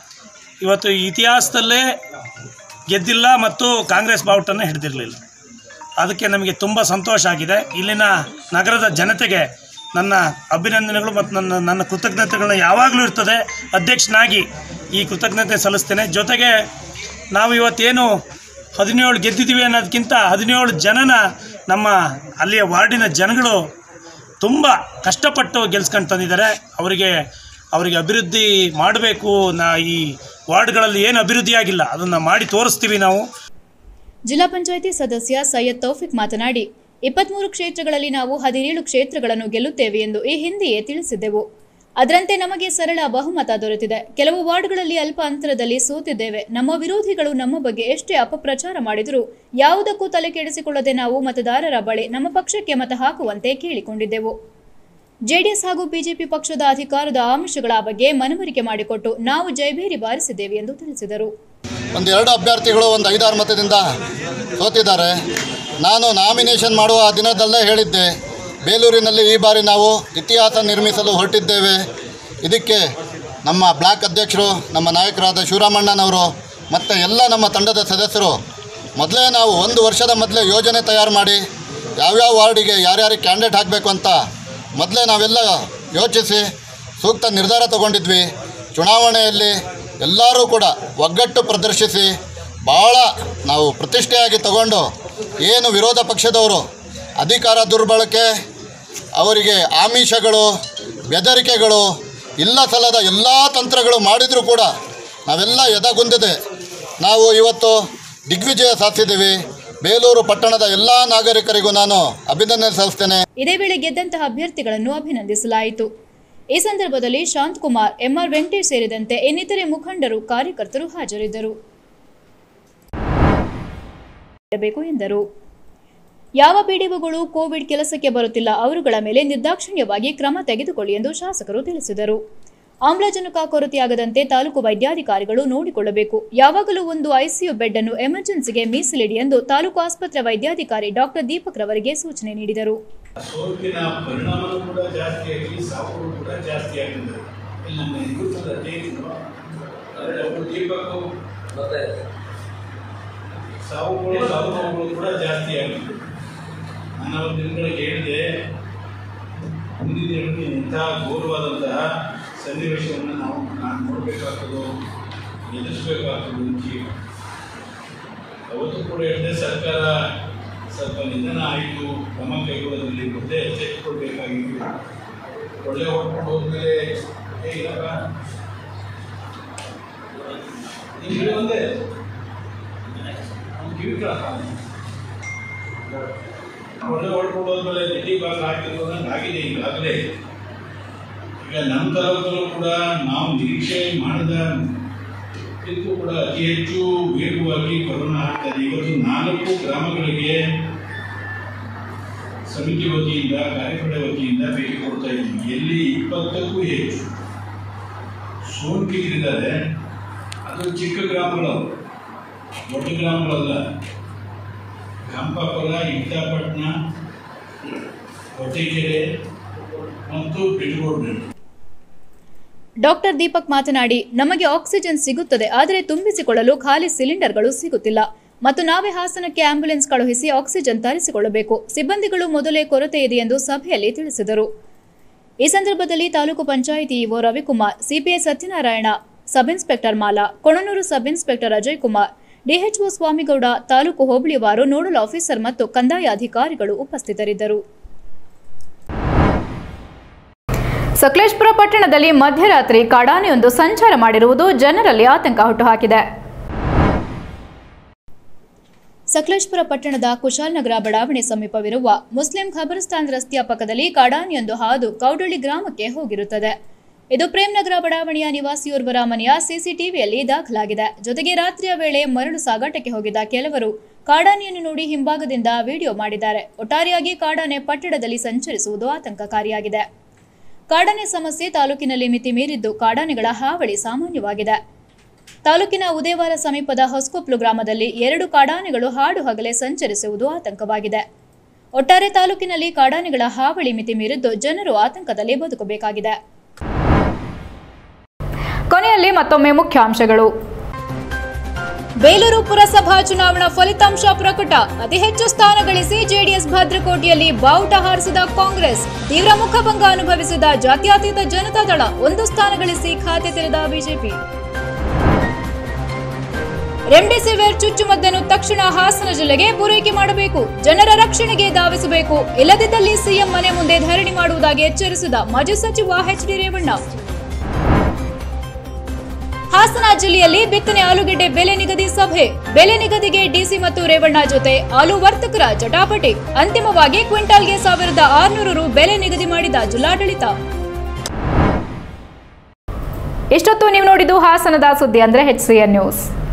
ಇವತ್ತು ಇತಿಹಾಸದಲ್ಲೇ ಗೆದ್ದಿಲ್ಲ ಮತ್ತು ಕಾಂಗ್ರೆಸ್ ಬಾವುಟನ್ನು ಹಿಡಿದಿರಲಿಲ್ಲ ಅದಕ್ಕೆ ನಮಗೆ ತುಂಬ ಸಂತೋಷ ಆಗಿದೆ ಇಲ್ಲಿನ ನಗರದ ಜನತೆಗೆ ನನ್ನ ಅಭಿನಂದನೆಗಳು ಮತ್ತು ನನ್ನ ನನ್ನ ಕೃತಜ್ಞತೆಗಳನ್ನ ಯಾವಾಗಲೂ ಇರ್ತದೆ ಅಧ್ಯಕ್ಷನಾಗಿ ಈ ಕೃತಜ್ಞತೆ ಸಲ್ಲಿಸ್ತೇನೆ ಜೊತೆಗೆ ನಾವು ಇವತ್ತೇನು ಹದಿನೇಳು ಗೆದ್ದಿದ್ದೀವಿ ಅನ್ನೋದಕ್ಕಿಂತ ಹದಿನೇಳು ಜನನ ನಮ್ಮ ಅಲ್ಲಿಯ ವಾರ್ಡಿನ ಜನಗಳು ತುಂಬ ಕಷ್ಟಪಟ್ಟು ಗೆಲ್ಸ್ಕೊಂಡು ತಂದಿದ್ದಾರೆ ಅವರಿಗೆ ಅವರಿಗೆ ಅಭಿವೃದ್ಧಿ ಮಾಡಬೇಕು ನಾ ಈ ವಾರ್ಡ್ಗಳಲ್ಲಿ ಏನು ಅಭಿವೃದ್ಧಿ ಆಗಿಲ್ಲ ಅದನ್ನು ಮಾಡಿ ತೋರಿಸ್ತೀವಿ ನಾವು ಜಿಲ್ಲಾ ಪಂಚಾಯಿತಿ ಸದಸ್ಯ ಸೈಯದ್ ತೌಫಿಕ್ ಮಾತನಾಡಿ ಇಪ್ಪತ್ಮೂರು ಕ್ಷೇತ್ರಗಳಲ್ಲಿ ನಾವು ಹದಿನೇಳು ಕ್ಷೇತ್ರಗಳನ್ನು ಗೆಲ್ಲುತ್ತೇವೆ ಎಂದು ಈ ಹಿಂದೆಯೇ ತಿಳಿಸಿದ್ದೆವು ಅದರಂತೆ ನಮಗೆ ಸರಳ ಬಹುಮತ ದೊರೆತಿದೆ ಕೆಲವು ವಾರ್ಡ್ಗಳಲ್ಲಿ ಅಲ್ಪ ಅಂತರದಲ್ಲಿ ಸೋತಿದ್ದೇವೆ ನಮ್ಮ ವಿರೋಧಿಗಳು ನಮ್ಮ ಬಗ್ಗೆ ಎಷ್ಟೇ ಅಪಪ್ರಚಾರ ಮಾಡಿದರೂ ಯಾವುದಕ್ಕೂ ತಲೆ ಕೆಡಿಸಿಕೊಳ್ಳದೆ ನಾವು ಮತದಾರರ ಬಳಿ ನಮ್ಮ ಪಕ್ಷಕ್ಕೆ ಮತ ಹಾಕುವಂತೆ ಕೇಳಿಕೊಂಡಿದ್ದೆವು ಜೆಡಿಎಸ್ ಹಾಗೂ ಬಿಜೆಪಿ ಪಕ್ಷದ ಅಧಿಕಾರದ ಆಮಿಷಗಳ ಬಗ್ಗೆ ಮನವರಿಕೆ ಮಾಡಿಕೊಟ್ಟು ನಾವು ಜೈಭೇರಿ ಬಾರಿಸಿದ್ದೇವೆ ಎಂದು ತಿಳಿಸಿದರು ಒಂದು ಎರಡು ಅಭ್ಯರ್ಥಿಗಳು ಒಂದು ಐದಾರು ಮತದಿಂದ ಸೋತಿದ್ದಾರೆ ನಾನು ನಾಮಿನೇಷನ್ ಮಾಡುವ ದಿನದಲ್ಲೇ ಹೇಳಿದ್ದೆ ಬೇಲೂರಿನಲ್ಲಿ ಈ ಬಾರಿ ನಾವು ಇತಿಹಾಸ ನಿರ್ಮಿಸಲು ಹೊರಟಿದ್ದೇವೆ ಇದಕ್ಕೆ ನಮ್ಮ ಬ್ಲಾಕ್ ಅಧ್ಯಕ್ಷರು ನಮ್ಮ ನಾಯಕರಾದ ಶಿವರಾಮಣ್ಣನವರು ಮತ್ತು ಎಲ್ಲ ನಮ್ಮ ತಂಡದ ಸದಸ್ಯರು ಮೊದಲೇ ನಾವು ಒಂದು ವರ್ಷದ ಮೊದಲೇ ಯೋಜನೆ ತಯಾರು ಮಾಡಿ ಯಾವ್ಯಾವ ವಾರ್ಡಿಗೆ ಯಾರ್ಯಾರಿಗೆ ಕ್ಯಾಂಡಿಡೇಟ್ ಹಾಕಬೇಕು ಅಂತ ಮೊದಲೇ ನಾವೆಲ್ಲ ಯೋಚಿಸಿ ಸೂಕ್ತ ನಿರ್ಧಾರ ತಗೊಂಡಿದ್ವಿ ಚುನಾವಣೆಯಲ್ಲಿ ಎಲ್ಲರೂ ಕೂಡ ಒಗ್ಗಟ್ಟು ಪ್ರದರ್ಶಿಸಿ ಭಾಳ ನಾವು ಪ್ರತಿಷ್ಠೆಯಾಗಿ ತಗೊಂಡು ಏನು ವಿರೋಧ ಪಕ್ಷದವರು ಅಧಿಕಾರ ದುರ್ಬಳಕೆ ಅವರಿಗೆ ಆಮಿಷಗಳು ಬೆದರಿಕೆಗಳು ಇಲ್ಲ ಸಲ್ಲದ ಎಲ್ಲ ತಂತ್ರಗಳು ಮಾಡಿದರೂ ಕೂಡ ನಾವೆಲ್ಲ ಎದಗುಂದಿದೆ ನಾವು ಇವತ್ತು ದಿಗ್ವಿಜಯ ಸಾಧಿಸಿದ್ದೀವಿ ಬೇಲೂರು ಪಟ್ಟಣದ ಎಲ್ಲ ನಾಗರಿಕರಿಗೂ ನಾನು ಅಭಿನಂದನೆ ಸಲ್ಲಿಸ್ತೇನೆ ಇದೇ ವೇಳೆ ಗೆದ್ದಂತಹ ಅಭ್ಯರ್ಥಿಗಳನ್ನು ಅಭಿನಂದಿಸಲಾಯಿತು ಈ ಸಂದರ್ಭದಲ್ಲಿ ಶಾಂತಕುಮಾರ್ ಎಂಆರ್ ವೆಂಕಟೇಶ್ ಸೇರಿದಂತೆ ಇನ್ನಿತರೆ ಮುಖಂಡರು ಕಾರ್ಯಕರ್ತರು ಹಾಜರಿದ್ದರು ಬೇಕು ಎಂದರು ಯಾವ ಪಿಡಿಒಗಳು ಕೋವಿಡ್ ಕೆಲಸಕ್ಕೆ ಬರುತ್ತಿಲ್ಲ ಅವರುಗಳ ಮೇಲೆ ನಿರ್ದಾಕ್ಷಿಣ್ಯವಾಗಿ ಕ್ರಮ ತೆಗೆದುಕೊಳ್ಳಿ ಎಂದು ಶಾಸಕರು ತಿಳಿಸಿದರು ಆಮ್ಲಜನಕ ಕೊರತೆಯಾಗದಂತೆ ತಾಲೂಕು ವೈದ್ಯಾಧಿಕಾರಿಗಳು ನೋಡಿಕೊಳ್ಳಬೇಕು ಯಾವಾಗಲೂ ಒಂದು ಐಸಿಯು ಬೆಡ್ ಅನ್ನು ಎಮರ್ಜೆನ್ಸಿಗೆ ಮೀಸಲಿಡಿ ಎಂದು ತಾಲೂಕು ಆಸ್ಪತ್ರೆ ವೈದ್ಯಾಧಿಕಾರಿ ಡಾಕ್ಟರ್ ದೀಪಕ್ ರವರಿಗೆ ಸೂಚನೆ ನೀಡಿದರು ಸೋಂಕಿನ ಪರಿಣಾಮನೂ ಕೂಡ ಜಾಸ್ತಿಯಾಗಿ ಸಾವುಗಳು ಕೂಡ ಜಾಸ್ತಿ ಆಗಿದೆ ಇಲ್ಲಿ ನಮ್ಮ ಎದುರಿಸದ ಅಧ್ಯಯನ ಆದರೆ ಅವರು ದೀಪಕ್ಕು ಮತ್ತೆ ಸಾವುಗಳು ಸಾವು ನೋವುಗಳು ಕೂಡ ಜಾಸ್ತಿ ಆಗಿದೆ ನಾನು ಅವತ್ತು ದಿನಗಳಿಗೆ ಹೇಳಿದೆ ಮುಂದಿನ ದಿನಗಳಲ್ಲಿ ಇಂತಹ ಘೋರವಾದಂತಹ ಸನ್ನಿವೇಶವನ್ನು ನಾವು ನಾನು ನೋಡಬೇಕಾಗ್ತದೋ ಎದುರಿಸಬೇಕಾಗ್ತದೆ ಅಂತ ಹೇಳಿ. ಅವತ್ತು ಕೂಡ ಹೇಳಿದೆ ಸರ್ಕಾರ ಸ್ವಲ್ಪ ನಿಧನ ಆಯಿತು ಕ್ರಮ ಕೈಗೊಳ್ಳೋದ್ರಲ್ಲಿ ಮೊದಲೇ ಎಚ್ಚೆತ್ತುಕೊಳ್ಬೇಕಾಗಿತ್ತು ಒಳ್ಳೆ ಹೊಡ್ಕೊಂಡು ಹೋದ್ಮೇಲೆ ಏ ಇಲ್ಲಪ್ಪ ನೀನು ಹೇಳಿ ಒಂದೇ ಅವ್ನು ಕಿವಿ ಕೇಳಪ್ಪ ಒಳ್ಳೆ ಹೊಡ್ಕೊಂಡು ಹೋದ್ಮೇಲೆ ದಿಲ್ಲಿ ಭಾಗ ಹಾಕಿದ್ರು ಅನ್ನಂಗೆ ಆಗಿದೆ ಈಗಾಗಲೇ ಈಗ ನಮ್ಮ ತರಗತಿಯಲ್ಲೂ ಕೂಡ ನಾವು ನಿರೀಕ್ಷೆ ಮಾಡಿದ ಇದಕ್ಕೂ ಕೂಡ ಅತಿ ಹೆಚ್ಚು ವೇಗವಾಗಿ ಕೊರೋನಾ ಆಗ್ತದೆ ಇವತ್ತು ನಾಲ್ಕು ಗ್ರಾಮಗಳಿಗೆ ಸಮಿತಿ ವತಿಯಿಂದ ಕಾರ್ಯಪಡೆ ವತಿಯಿಂದ ಭೇಟಿ ಕೊಡ್ತಾ ಇದ್ದೀವಿ ಎಲ್ಲಿ ಇಪ್ಪತ್ತಕ್ಕೂ ಹೆಚ್ಚು ಸೋಂಕಿತರಿದ್ದಾರೆ ಅದು ಚಿಕ್ಕ ಗ್ರಾಮಗಳು ದೊಡ್ಡ ಗ್ರಾಮಗಳಲ್ಲ ಹಂಪಾಪುರ ಇಟ್ಟಾಪಟ್ಟಣ ಹೊಟ್ಟೆಕೆರೆ ಮತ್ತು ಬಿಟ್ಗೋಡ್ ಡಾಕ್ಟರ್ ದೀಪಕ್ ಮಾತನಾಡಿ ನಮಗೆ ಆಕ್ಸಿಜನ್ ಸಿಗುತ್ತದೆ ಆದರೆ ತುಂಬಿಸಿಕೊಳ್ಳಲು ಖಾಲಿ ಸಿಲಿಂಡರ್ಗಳು ಸಿಗುತ್ತಿಲ್ಲ ಮತ್ತು ನಾವೇ ಹಾಸನಕ್ಕೆ ಆಂಬ್ಯುಲೆನ್ಸ್ ಕಳುಹಿಸಿ ಆಕ್ಸಿಜನ್ ತರಿಸಿಕೊಳ್ಳಬೇಕು ಸಿಬ್ಬಂದಿಗಳು ಮೊದಲೇ ಕೊರತೆ ಇದೆ ಎಂದು ಸಭೆಯಲ್ಲಿ ತಿಳಿಸಿದರು ಈ ಸಂದರ್ಭದಲ್ಲಿ taluk panchayat EO Ravikumar CPI Satyanarayana sub inspector Mala Konanur sub inspector Ajay Kumar DHO Swamigowda taluk ಹೋಬಳಿವಾರು ನೋಡಲ್ ಆಫೀಸರ್ ಮತ್ತು ಕಂದಾಯ ಅಧಿಕಾರಿಗಳು ಉಪಸ್ಥಿತರಿದ್ದರು ಸಕಲೇಶ್ಪುರ ಪಟ್ಟಣದಲ್ಲಿ ಮಧ್ಯರಾತ್ರಿ ಕಾಡಾನೆಯೊಂದು ಸಂಚಾರ ಮಾಡಿರುವುದು ಜನರಲ್ಲಿ ಆತಂಕ ಹುಟ್ಟುಹಾಕಿದೆ ಸಕಲೇಶ್ಪುರ ಪಟ್ಟಣದ ಕುಶಾಲನಗರ ಬಡಾವಣೆ ಸಮೀಪವಿರುವ ಮುಸ್ಲಿಂ ಖಬರಸ್ತಾನ್ ರಸ್ತೆಯ ಪಕ್ಕದಲ್ಲಿ ಕಾಡಾನೆಯೊಂದು ಹಾದು ಕೌಡಳ್ಳಿ ಗ್ರಾಮಕ್ಕೆ ಹೋಗಿರುತ್ತದೆ ಇದು ಪ್ರೇಮ್ನಗರ ಬಡಾವಣೆಯ ನಿವಾಸಿಯೋರ್ವರ ಮನೆಯ ಸಿಸಿಟಿವಿಯಲ್ಲಿ ದಾಖಲಾಗಿದೆ ಜೊತೆಗೆ ರಾತ್ರಿಯ ವೇಳೆ ಮರಳು ಸಾಗಾಟಕ್ಕೆ ಹೋಗಿದ್ದ ಕೆಲವರು ಕಾಡಾನೆಯನ್ನು ನೋಡಿ ಹಿಂಭಾಗದಿಂದ ವಿಡಿಯೋ ಮಾಡಿದ್ದಾರೆ ಒಟ್ಟಾರೆಯಾಗಿ ಕಾಡಾನೆ ಪಟ್ಟಣದಲ್ಲಿ ಸಂಚರಿಸುವುದು ಆತಂಕಕಾರಿಯಾಗಿದೆ ಕಾಡಾನೆ ಸಮಸ್ಯೆ ತಾಲೂಕಿನಲ್ಲಿ ಮಿತಿ ಮೀರಿದ್ದು ಕಾಡಾನೆಗಳ ಹಾವಳಿ ಸಾಮಾನ್ಯವಾಗಿದೆ ತಾಲೂಕಿನ ಉದೇವಾರ ಸಮೀಪದ ಹೊಸಕೊಪ್ಲು ಗ್ರಾಮದಲ್ಲಿ ಎರಡು ಕಾಡಾನೆಗಳು ಹಾಡು ಹಗಲೇ ಸಂಚರಿಸುವುದು ಆತಂಕವಾಗಿದೆ ಒಟ್ಟಾರೆ ತಾಲೂಕಿನಲ್ಲಿ ಕಾಡಾನೆಗಳ ಹಾವಳಿ ಮಿತಿ ಮೀರಿದ್ದು ಜನರು ಆತಂಕದಲ್ಲಿ ಬದುಕಬೇಕಾಗಿದೆ ಕೊನೆಯಲ್ಲಿ ಮತ್ತೊಮ್ಮೆ ಮುಖ್ಯಾಂಶಗಳು ಬೇಲೂರು ಪುರಸಭಾ ಚುನಾವಣಾ ಫಲಿತಾಂಶ ಪ್ರಕಟ ಅತಿ ಹೆಚ್ಚು ಸ್ಥಾನ ಗಳಿಸಿ ಜೆಡಿಎಸ್ ಭದ್ರಕೋಟೆಯಲ್ಲಿ ಬಾವುಟ ಹಾರಿಸಿದ ಕಾಂಗ್ರೆಸ್ ತೀವ್ರ ಮುಖಭಂಗ ಅನುಭವಿಸಿದ ಜಾತ್ಯತೀತ ಜನತಾದಳ ಒಂದು ಸ್ಥಾನ ಗಳಿಸಿ ಖಾತೆ ತೆರೆದ ಬಿಜೆಪಿ ರೆಮ್ಡೆಸಿವಿರ್ ಚುಚ್ಚುಮದ್ದನ್ನು ತಕ್ಷಣ ಹಾಸನ ಜಿಲ್ಲೆಗೆ ಪೂರೈಕೆ ಮಾಡಬೇಕು ಜನರ ರಕ್ಷಣೆಗೆ ಧಾವಿಸಬೇಕು ಇಲ್ಲದಿದ್ದಲ್ಲಿ ಸಿಎಂ ಮನೆ ಮುಂದೆ ಧರಣಿ ಮಾಡುವುದಾಗಿ ಎಚ್ಚರಿಸಿದ ಮಾಜಿ ಸಚಿವ ಎಚ್ ಡಿ ರೇವಣ್ಣ ಹಾಸನ ಜಿಲ್ಲೆಯಲ್ಲಿ ಬಿತ್ತನೆ ಆಲೂಗೆಡ್ಡೆ ಬೆಲೆ ನಿಗದಿ ಸಭೆ ಬೆಲೆ ನಿಗದಿಗೆ ಡಿಸಿ ಮತ್ತು ರೇವಣ್ಣ ಜೊತೆ ಆಲೂ ವರ್ತಕರ ಜಟಾಪಟಿ ಅಂತಿಮವಾಗಿ ಕ್ವಿಂಟಾಲ್ಗೆ ಸಾವಿರದ ಆರುನೂರು ರು ಬೆಲೆ ನಿಗದಿ ಮಾಡಿದ ಜಿಲ್ಲಾಡಳಿತ ಇಷ್ಟೊತ್ತು ನೀವು ನೋಡಿದ್ದು ಹಾಸನದ ಸುದ್ದಿ ಅಂದ್ರೆ ಎಚ್ ಸಿ ಎನ್ ನ್ಯೂಸ್